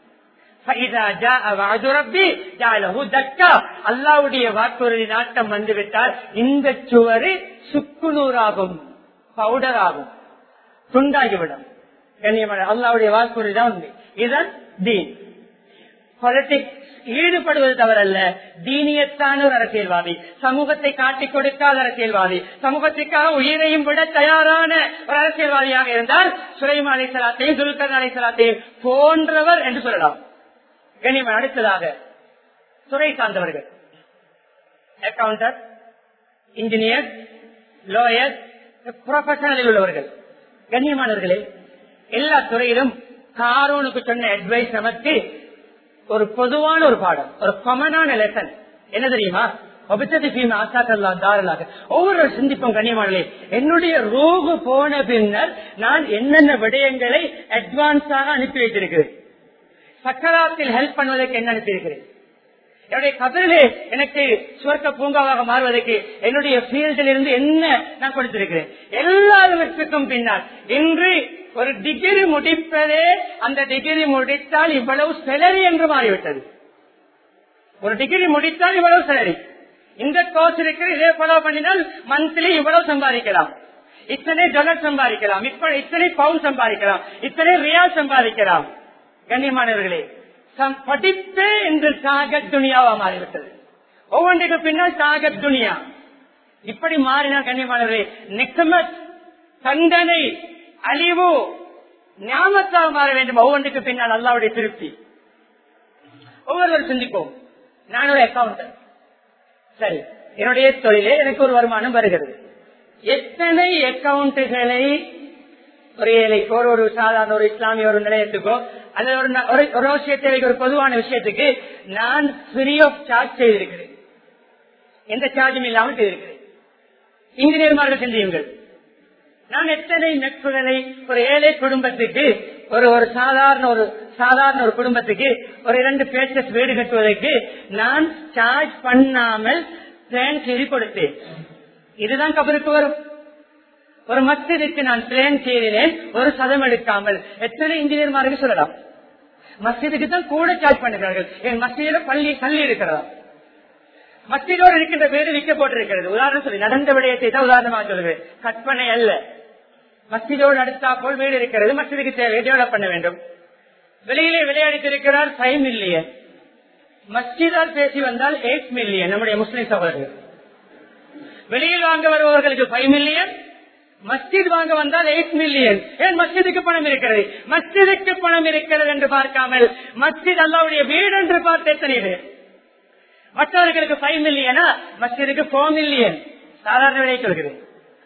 அல்லாவுடைய வாக்குறுதி நாட்டம் வந்துவிட்டால் இந்த சுவரு சுக்குநூறாகும் பவுடர் ஆகும் துண்டாகிவிடும் கண்ணியமான அல்லாவுடைய வாக்குறுதி தான் உண்மை இதுதான் தீன் பாலிடிக்ஸ் ஈடுபடுவது தவறல்ல தீனியத்தான ஒரு அரசியல்வாதி சமூகத்தை காட்டிக் கொடுக்காத அரசியல்வாதி சமூகத்திற்காக உயிரையும் விட தயாரான ஒரு அரசியல்வாதியாக இருந்தால் சுலைமா அலை சலாத்தையும் துல்கர் அலை சலாத்தையும் போன்றவர் என்று சொல்லலாம் கண்ணியமான அடுத்ததாக துறை சார்ந்தவர்கள் அக்கவுண்டர் இன்ஜினியர் லோயர் ப்ரொஃபஷனலில் உள்ளவர்கள் கண்ணியமானவர்களே எல்லா துறையிலும் காரோனுக்கு சொன்ன அட்வைஸ் நமக்கு ஒரு பொதுவான ஒரு பாடம் ஒரு காமனான லெசன் என்ன தெரியுமா ஒவ்வொரு சிந்திப்போம் கண்ணியமானே என்னுடைய ரோகு போன பின்னர் நான் என்னென்ன விடயங்களை அட்வான்ஸாக அனுப்பி வைத்திருக்கிறேன் சக்கராத்தில் ஹெல்ப் பண்ணுவதற்கு என்ன அனுப்பியிருக்கிறேன் என்னுடைய கதலே எனக்கு சுவர்க்க பூங்காவாக மாறுவதற்கு என்னுடைய ஃபீல்டில் இருந்து என்ன நான் கொடுத்திருக்கிறேன் எல்லாவற்றுக்கும் பின்னால் இன்று ஒரு டிகிரி முடிப்பதே அந்த டிகிரி முடித்தால் இவ்வளவு செலரி என்று மாறிவிட்டது ஒரு டிகிரி முடித்தால் இவ்வளவு செலரி இந்த கோர்ஸ் இருக்கிற இதே ஃபாலோ பண்ணினால் மந்த்லி இவ்வளவு சம்பாதிக்கலாம் இத்தனை டாலர் சம்பாதிக்கலாம் இப்ப இத்தனை பவுன் சம்பாதிக்கலாம் இத்தனை ரியால் சம்பாதிக்கலாம் கண்ணியமானவர்களே படிப்பே என்று சாகத் துணியாவா மாறிவிட்டது ஒவ்வொன்றுக்கு பின்னால் சாகத் துணியா இப்படி மாறினால் கண்ணியமானவர்களே நிக்கமத் தண்டனை அழிவு ஞாபகத்தாக மாற வேண்டும் ஒவ்வொன்றுக்கு பின்னால் அல்லாவுடைய திருப்தி ஒவ்வொருவர் சிந்திப்போம் நான் ஒரு அக்கௌண்டர் சரி என்னுடைய தொழிலே எனக்கு ஒரு வருமானம் வருகிறது எத்தனை அக்கௌண்ட்டுகளை ஒரு ஏழைக்கோ ஒரு சாதாரண ஒரு இஸ்லாமிய ஒரு நிலையத்துக்கோ அல்லது ஒரு ஒரு விஷயத்தை ஒரு பொதுவான விஷயத்துக்கு நான் ஃப்ரீ ஆஃப் சார்ஜ் செய்திருக்கிறேன் எந்த சார்ஜும் இல்லாமல் செய்திருக்கிறேன் இன்ஜினியர்மார்கள் சிந்தியுங்கள் நான் எத்தனை நட்புகளை ஒரு ஏழை குடும்பத்துக்கு ஒரு ஒரு சாதாரண ஒரு சாதாரண ஒரு குடும்பத்துக்கு ஒரு இரண்டு பேச்சஸ் வீடு கட்டுவதற்கு நான் சார்ஜ் பண்ணாமல் பிளான் செய்து கொடுத்தேன் இதுதான் கபருக்கு வரும் ஒரு மஸ்ஜிதுக்கு நான் பிளான் செய்தேன் ஒரு சதம் எடுக்காமல் எத்தனை இன்ஜினியர்மாருக்கு சொல்லலாம் மஸ்ஜிதுக்கு தான் கூட சார்ஜ் பண்ணுகிறார்கள் என் மஸ்ஜிதில பள்ளி பள்ளி இருக்கிறதா மஸ்ஜிதோடு இருக்கின்ற வீடு விற்க போட்டிருக்கிறது உதாரணம் சொல்லி நடந்த விடயத்தை தான் உதாரணமாக சொல்லுவேன் கற்பனை அல்ல மஸ்ஜிதோடு அடுத்தா போல் வீடு இருக்கிறது மஸ்ஜிதுக்கு தேவை டெவலப் பண்ண வேண்டும் வெளியிலே விளையாடித்திருக்கிறார் ஃபைவ் மில்லியன் மஸ்ஜிதால் பேசி வந்தால் எயிட் மில்லியன் நம்முடைய முஸ்லிம் சகோதரர்கள் வெளியில் வாங்க வருபவர்களுக்கு ஃபைவ் மில்லியன் மஸ்ஜித் வாங்க வந்தால் எயிட் மில்லியன் ஏன் மஸ்ஜிதுக்கு பணம் இருக்கிறது மஸ்ஜிதுக்கு பணம் இருக்கிறது என்று பார்க்காமல் மஸ்ஜித் அல்லாவுடைய வீடு என்று பார்த்து எத்தனை பேர் மற்றவர்களுக்கு ஃபைவ் மில்லியனா மஸ்ஜிதுக்கு போர் மில்லியன் சாதாரண விலை சொல்கிறேன்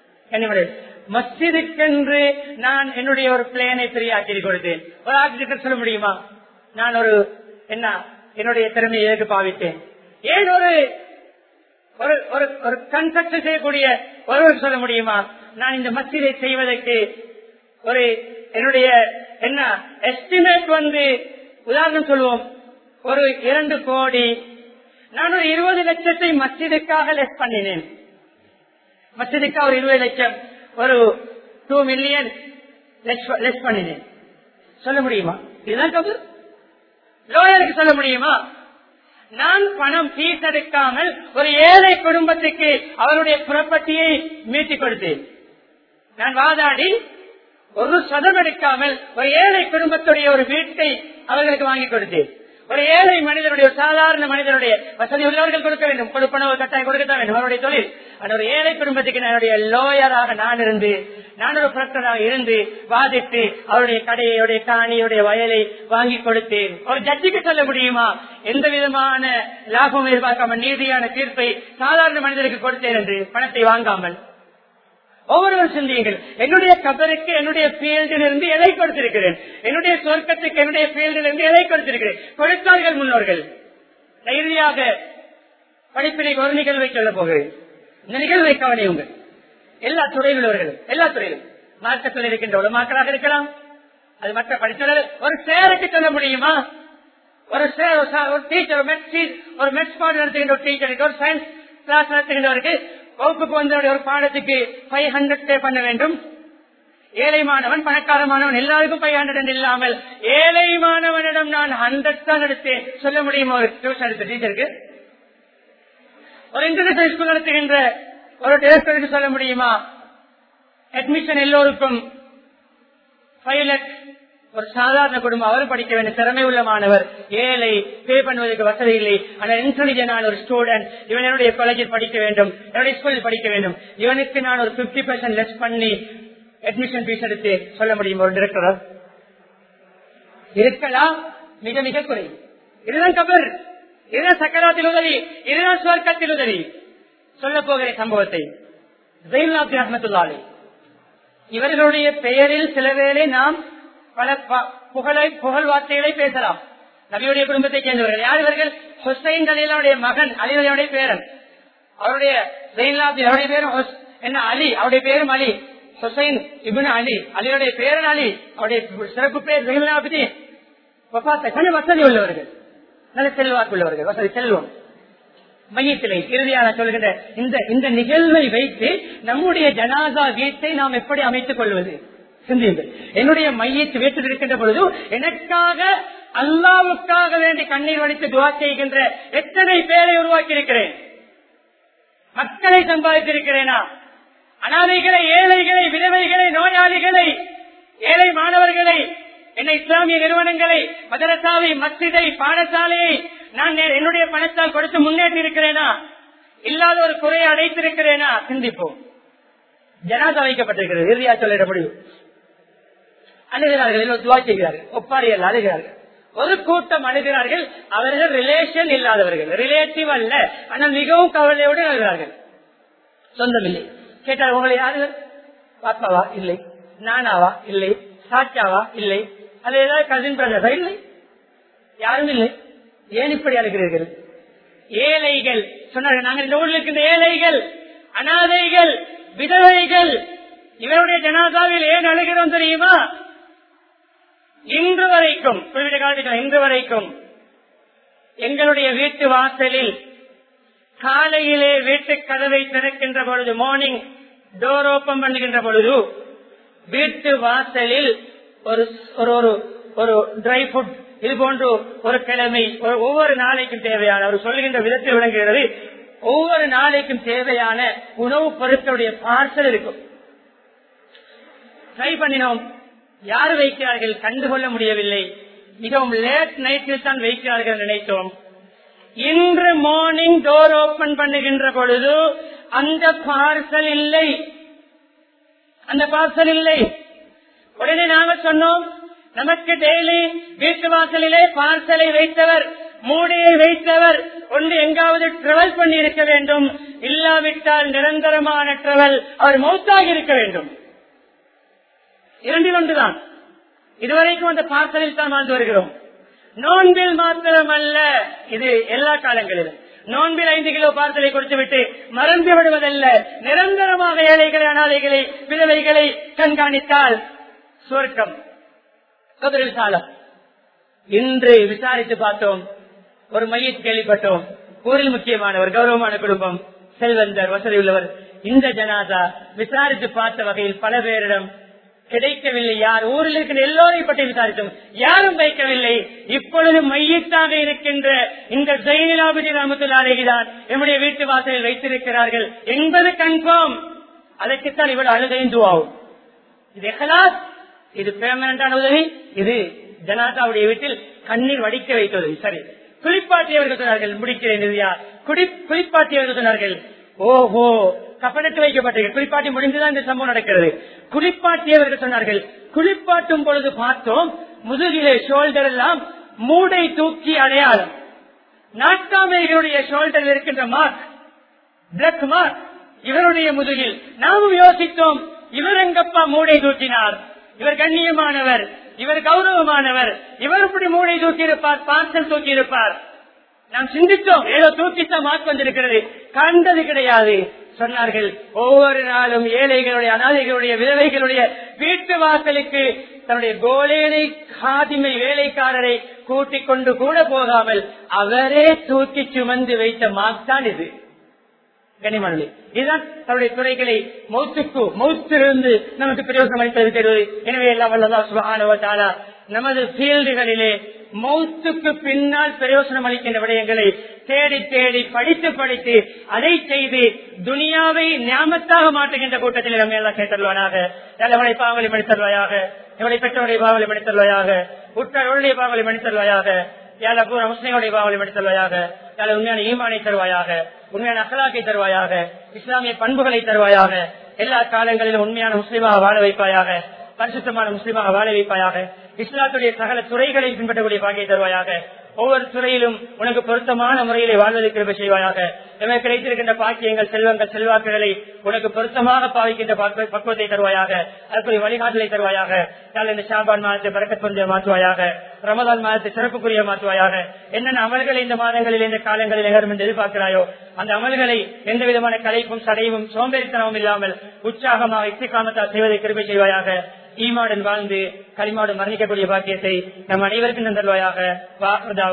மஸ்ஜிதுக்கென்று நான் என்னுடைய ஒரு பிளேனை பிரியாக்கி கொடுத்தேன் ஒரு ஆர்கிடெக்டர் சொல்ல முடியுமா நான் ஒரு என்ன என்னுடைய திறமையை எதுக்கு பாவித்தேன் ஏன் ஒரு ஒரு ஒரு கன்ஸ்ட்ரக்ஷன் செய்யக்கூடிய ஒருவர் சொல்ல முடியுமா நான் இந்த மஸ்ஜிதை செய்வதற்கு ஒரு என்னுடைய என்ன எஸ்டிமேட் வந்து உதாரணம் சொல்லுவோம் ஒரு இரண்டு கோடி நான் ஒரு இருபது லட்சத்தை மஸ்ஜிதுக்காக லெஸ் பண்ணினேன் மஸ்ஜிதுக்காக ஒரு இருபது லட்சம் ஒரு டூ மில்லியன் லெஸ் பண்ணினேன் சொல்ல முடியுமா இதுதான் கபர் லோயருக்கு சொல்ல முடியுமா நான் பணம் ஃபீஸ் எடுக்காமல் ஒரு ஏழை குடும்பத்துக்கு அவருடைய புறப்பட்டியை மீட்டிக் கொடுத்தேன் நான் வாதாடி ஒரு சதம் எடுக்காமல் ஒரு ஏழை குடும்பத்துடைய ஒரு வீட்டை அவர்களுக்கு வாங்கி கொடுத்தேன் ஒரு ஏழை மனிதனுடைய ஒரு சாதாரண மனிதனுடைய வசதி உள்ளவர்கள் கொடுக்க வேண்டும் கொடுப்பன ஒரு கட்டாயம் கொடுக்கத்தான் வேண்டும் அவருடைய தொழில் அந்த ஒரு ஏழை குடும்பத்துக்கு என்னுடைய லோயராக நான் இருந்து நான் ஒரு புரட்டராக இருந்து வாதிட்டு அவருடைய கடையுடைய காணியுடைய வயலை வாங்கி கொடுத்தேன் ஒரு ஜட்ஜிக்கு சொல்ல முடியுமா எந்த விதமான லாபம் எதிர்பார்க்காமல் நீதியான தீர்ப்பை சாதாரண மனிதருக்கு கொடுத்தேன் என்று பணத்தை வாங்காமல் ஒவ்வொருவர் சிந்தியுங்கள் என்னுடைய கபருக்கு என்னுடைய ஃபீல்டில் இருந்து எதை கொடுத்திருக்கிறேன் என்னுடைய சொர்க்கத்துக்கு என்னுடைய ஃபீல்டில் இருந்து எதை கொடுத்திருக்கிறேன் கொடுத்தார்கள் முன்னோர்கள் தைரியாக படிப்பினை ஒரு நிகழ்வை சொல்ல போகிறேன் இந்த நிகழ்வை கவனியுங்க எல்லா துறையில் உள்ளவர்களும் எல்லா துறையிலும் மார்க்கத்தில் இருக்கின்ற உலமாக்களாக இருக்கலாம் அது மற்ற படித்தவர்கள் ஒரு சேருக்கு சொல்ல முடியுமா ஒரு சேர் ஒரு டீச்சர் ஒரு மெட்ஸ் பாடம் நடத்துகின்ற ஒரு டீச்சருக்கு ஒரு சயின்ஸ் கிளாஸ் நடத்துகின்றவருக்கு வகுப்புக்கு வந்த ஒரு பாடத்துக்கு ஃபைவ் ஹண்ட்ரட் பே பண்ண வேண்டும் ஏழை மாணவன் பணக்கார மாணவன் எல்லாருக்கும் ஃபைவ் ஹண்ட்ரட் இல்லாமல் ஏழை மாணவனிடம் நான் ஹண்ட்ரட் தான் எடுத்தேன் சொல்ல முடியுமா ஒரு டியூஷன் எடுத்த டீச்சருக்கு ஒரு இன்டர்நேஷனல் ஸ்கூல் நடத்துகின்ற ஒரு டிரெக்டருக்கு சொல்ல முடியுமா அட்மிஷன் எல்லோருக்கும் பைலட் ஒரு சாதாரண குடும்பம் அவரும் படிக்க வேண்டும் திறமை உள்ள மாணவர் ஏழை பே பண்ணுவதற்கு வசதி இல்லை ஆனால் இன்டெலிஜென்டான ஒரு ஸ்டூடெண்ட் இவன் என்னுடைய காலேஜில் படிக்க வேண்டும் என்னுடைய ஸ்கூலில் படிக்க வேண்டும் இவனுக்கு நான் ஒரு பிப்டி பெர்சென்ட் லெஸ் பண்ணி அட்மிஷன் ஃபீஸ் எடுத்து சொல்ல முடியும் ஒரு டிரெக்டர் இருக்கலாம் மிக மிக குறை இதுதான் கபர் இதுதான் சக்கராத்தில் உதவி இதுதான் சுவர்க்கத்தில் உதவி சொல்ல போகிற சம்பவத்தை ஜெயிலாப்தி அஹமத்துல்லாலே இவர்களுடைய பெயரில் சில வேளை நாம் பல ப- புகழை புகழ் வார்த்தைகளை பேசலாம் நபியுடைய குடும்பத்தை சேர்ந்தவர்கள் யார் இவர்கள் ஹுசைன் அலிலாவுடைய மகன் அலிவலியுடைய பேரன் அவருடைய ஜெயின்லாப்தி அவருடைய பேரும் ஹுஸ்- என்ன அலி அவருடைய பேரும் அலி ஹுசைன் இபின் அலி அலியுடைய பேரன் அலி அவருடைய சிறப்பு பேர் ஜெயின்லாப்தி கொஞ்சம் வசதி உள்ளவர்கள் நல்ல செல்வாக்கு உள்ளவர்கள் வசதி செல்வம் மையத்திலே இறுதியாக சொல்கின்ற இந்த இந்த நிகழ்வை வைத்து நம்முடைய ஜனாதா வீட்டை நாம் எப்படி அமைத்துக் கொள்வது சிந்தியுங்கள் என்னுடைய மையத்து வீட்டில் இருக்கின்ற பொழுது எனக்காக அல்லாவுக்காக வேண்டி கண்ணீர் வடித்து துவா செய்கின்ற எத்தனை பேரை உருவாக்கி இருக்கிறேன் மக்களை சம்பாதித்திருக்கிறேனா அனாதைகளை ஏழைகளை விதவைகளை நோயாளிகளை ஏழை மாணவர்களை என்ன இஸ்லாமிய நிறுவனங்களை மதரசாவை மஸ்ஜிதை பாடசாலையை நான் நே- என்னுடைய பணத்தால் கொடுத்து முன்னேற்றி இருக்கிறேனா இல்லாத ஒரு குறையை அடைத்திருக்கிறேனா சிந்திப்போம் ஜனாதா வைக்கப்பட்டிருக்கிறது இறுதியா சொல்லிட முடியும் அழுகிறார்கள் எல்லோரும் துவா செய்கிறார்கள் ஒப்பாரிகள் அழுகிறார்கள் ஒரு கூட்டம் அழுகிறார்கள் அவர்கள் ரிலேஷன் இல்லாதவர்கள் ரிலேட்டிவ் அல்ல ஆனால் மிகவும் கவலையோடு அழுகிறார்கள் சொந்தம் இல்லை கேட்டால் உங்களை யாரு பாப்பாவா இல்லை நானாவா இல்லை சாச்சாவா இல்லை அது ஏதாவது கசின் பிரதர்ஸா இல்லை யாரும் இல்லை ஏன் இப்படி அழுகிறீர்கள் ஏழைகள் சொன்னார்கள் நாங்கள் இந்த ஊரில் இருக்கின்ற ஏழைகள் அனாதைகள் விதவைகள் இவருடைய ஜனாதாவில் ஏன் அழுகிறோம் தெரியுமா இன்று வரைக்கும் குறிப்பிட்ட காலத்தில் இன்று வரைக்கும் எங்களுடைய வீட்டு வாசலில் காலையிலே வீட்டு கதவை திறக்கின்ற பொழுது மார்னிங் டோர் ஓபன் பண்ணுகின்ற பொழுது வீட்டு வாசலில் ஒரு ஒரு ஒரு ஒரு ட்ரை ஃபுட் இது போன்று ஒரு கிழமை ஒரு- ஒவ்வொரு நாளைக்கும் தேவையான அவர் சொல்லுகின்ற விதத்தில் விளங்குகிறது ஒவ்வொரு நாளைக்கும் தேவையான உணவுப் பொருட்களுடைய பார்சல் இருக்கும் ட்ரை பண்ணினோம் யார் வைக்கிறார்கள் கண்டுகொள்ள முடியவில்லை மிகவும் லேட் நைட்டில் தான் வைக்கிறார்கள் நினைத்தோம் இன்று மார்னிங் டோர் ஓபன் பண்ணுகின்ற பொழுது அந்த பார்சல் இல்லை அந்த பார்சல் இல்லை உடனே நாங்க சொன்னோம் நமக்கு டெய்லி வீட்டு வாசலிலே பார்சலை வைத்தவர் மூடையை வைத்தவர் ஒன்று எங்காவது டிராவல் பண்ணி இருக்க வேண்டும் இல்லாவிட்டால் நிரந்தரமான டிராவல் அவர் மௌத்தாக இருக்க வேண்டும் இரண்டில் ஒன்றுதான் இதுவரைக்கும் அந்த பார்சலில் தான் வாழ்ந்து வருகிறோம் நோன்பில் மாத்திரம் அல்ல இது எல்லா காலங்களிலும் நோன்பில் ஐந்து கிலோ பார்சலை கொடுத்து விட்டு மறந்து விடுவதல்ல நிரந்தரமாக ஏழைகளை அனாதைகளை விதவைகளை கண்காணித்தால் சுவர்க்கம் கதிரில் சாலம் இன்று விசாரித்து பார்த்தோம் ஒரு மையத்தை கேள்விப்பட்டோம் ஊரில் முக்கியமானவர் கௌரவமான குடும்பம் செல்வந்தர் வசதி உள்ளவர் இந்த ஜனாதா விசாரித்து பார்த்த வகையில் பல பேரிடம் கிடைக்கவில்லை யார் ஊரில் இருக்கிற எல்லோரையும் பற்றி விசாரித்தோம் யாரும் வைக்கவில்லை இப்பொழுது மையத்தாக இருக்கின்ற இந்த ஜெயிலாபதி ராமத்துலாரைதான் நம்முடைய வீட்டு வாசலில் வைத்திருக்கிறார்கள் என்பது கன்ஃபார்ம் அதற்குத்தான் இவ்வளவு அழுதையும் துவாகும் இது எஹலாஸ் இது பெர்மனண்டான உதவி இது ஜனாதாவுடைய வீட்டில் கண்ணீர் வடிக்க வைத்த உதவி சரி குளிப்பாட்டியவர்கள் சொன்னார்கள் முடிக்கிறேன் இறுதியா குடி குளிப்பாட்டியவர்கள் சொன்னார்கள் ஓஹோ கப்பனுக்கு வைக்கப்பட்டது குளிப்பாட்டி முடிந்துதான் இந்த சம்பவம் நடக்கிறது குளிப்பாட்டியவர்கள் சொன்னார்கள் குளிப்பாட்டும் பொழுது பார்த்தோம் முதுகிலே ஷோல்டர் எல்லாம் மூடை தூக்கி அடையாளம் நாட்டாமைகளுடைய ஷோல்டர் இருக்கின்ற மார்க் பிளக் மார்க் இவருடைய முதுகில் நாமும் யோசித்தோம் இவர் எங்கப்பா மூடை தூக்கினார் இவர் கண்ணியமானவர் இவர் கௌரவமானவர் இவர் இப்படி மூடை தூக்கி இருப்பார் பார்சல் தூக்கி இருப்பார் நாம் சிந்தித்தோம் ஏதோ தூக்கித்தான் மார்க் வந்திருக்கிறது கண்டது கிடையாது சொன்னார்கள் ஒவ்வொரு நாளும் ஏழைகளுடைய அனாதைகளுடைய விதவைகளுடைய வீட்டு வாசலுக்கு தன்னுடைய கோலேனை காதிமை வேலைக்காரரை கூட்டிக் கொண்டு கூட போகாமல் அவரே தூக்கி சுமந்து வைத்த மார்க் தான் இது கனிமணி இதுதான் தன்னுடைய துறைகளை மௌத்துக்கு மௌத்திலிருந்து நமக்கு பிரயோசனம் அளிப்பது தெரிவது எனவே எல்லாம் வல்லதா சுபஹானஹு வ தஆலா நமது ஃபீல்டுகளிலே மௌத்துக்கு பின்னால் பிரயோசனம் அளிக்கின்ற விடயங்களை தேடி தேடி படித்து படித்து அதை செய்து துனியாவை ஞாபகத்தாக மாற்றுகின்ற கூட்டத்தில் நம்ம எல்லாம் கேட்டல்வானாக எவ்வளவு பாவங்களை மனிதர்வாயாக எவ்வளவு பெற்றோருடைய பாவங்களை மனிதர்வாயாக உற்றாருடைய பாவங்களை மனிதர்வாயாக யாழ பூரா முஸ்லிம்களுடைய பாவங்களை மனிதர்வாயாக யாழ உண்மையான ஈமானை தருவாயாக உண்மையான அகலாக்கை தருவாயாக இஸ்லாமிய பண்புகளை தருவாயாக எல்லா காலங்களிலும் உண்மையான முஸ்லிமாக வாழ வைப்பாயாக பரிசுத்தமான முஸ்லிமாக வாழ வைப்பாயாக இஸ்லாத்துடைய சகல துறைகளை பின்பற்றக்கூடிய பாக்கியை தருவாயாக ஒவ்வொரு துறையிலும் உனக்கு பொருத்தமான முறையிலே வாழ்வதற்கு கிருபை செய்வாயாக எமக்கு கிடைத்திருக்கின்ற பாக்கியங்கள் செல்வங்கள் செல்வாக்குகளை உனக்கு பொருத்தமாக பாவிக்கின்ற பக்குவ- பக்குவத்தை தருவாயாக அதற்குரிய வழிகாட்டலை தருவாயாக யாழ் இந்த ஷாபான் மாதத்தை பறக்கத் பொருந்திய மாற்றுவாயாக ரமதான் மாதத்தை சிறப்புக்குரிய மாற்றுவாயாக என்னென்ன அமல்களை இந்த மாதங்களில் இந்த காலங்களில் நிகழும் என்று எதிர்பார்க்கிறாயோ அந்த அமல்களை எந்த விதமான கலைப்பும் சடையும் சோம்பேறித்தனமும் இல்லாமல் உற்சாகமாக இசைக்காமத்தால் செய்வதை கிருபை செய்வாயாக ஈமாடன் வாழ்ந்து களிமாடு மரணிக்கக்கூடிய பாக்கியத்தை நம் அனைவருக்கும் தந்தல்வாயாக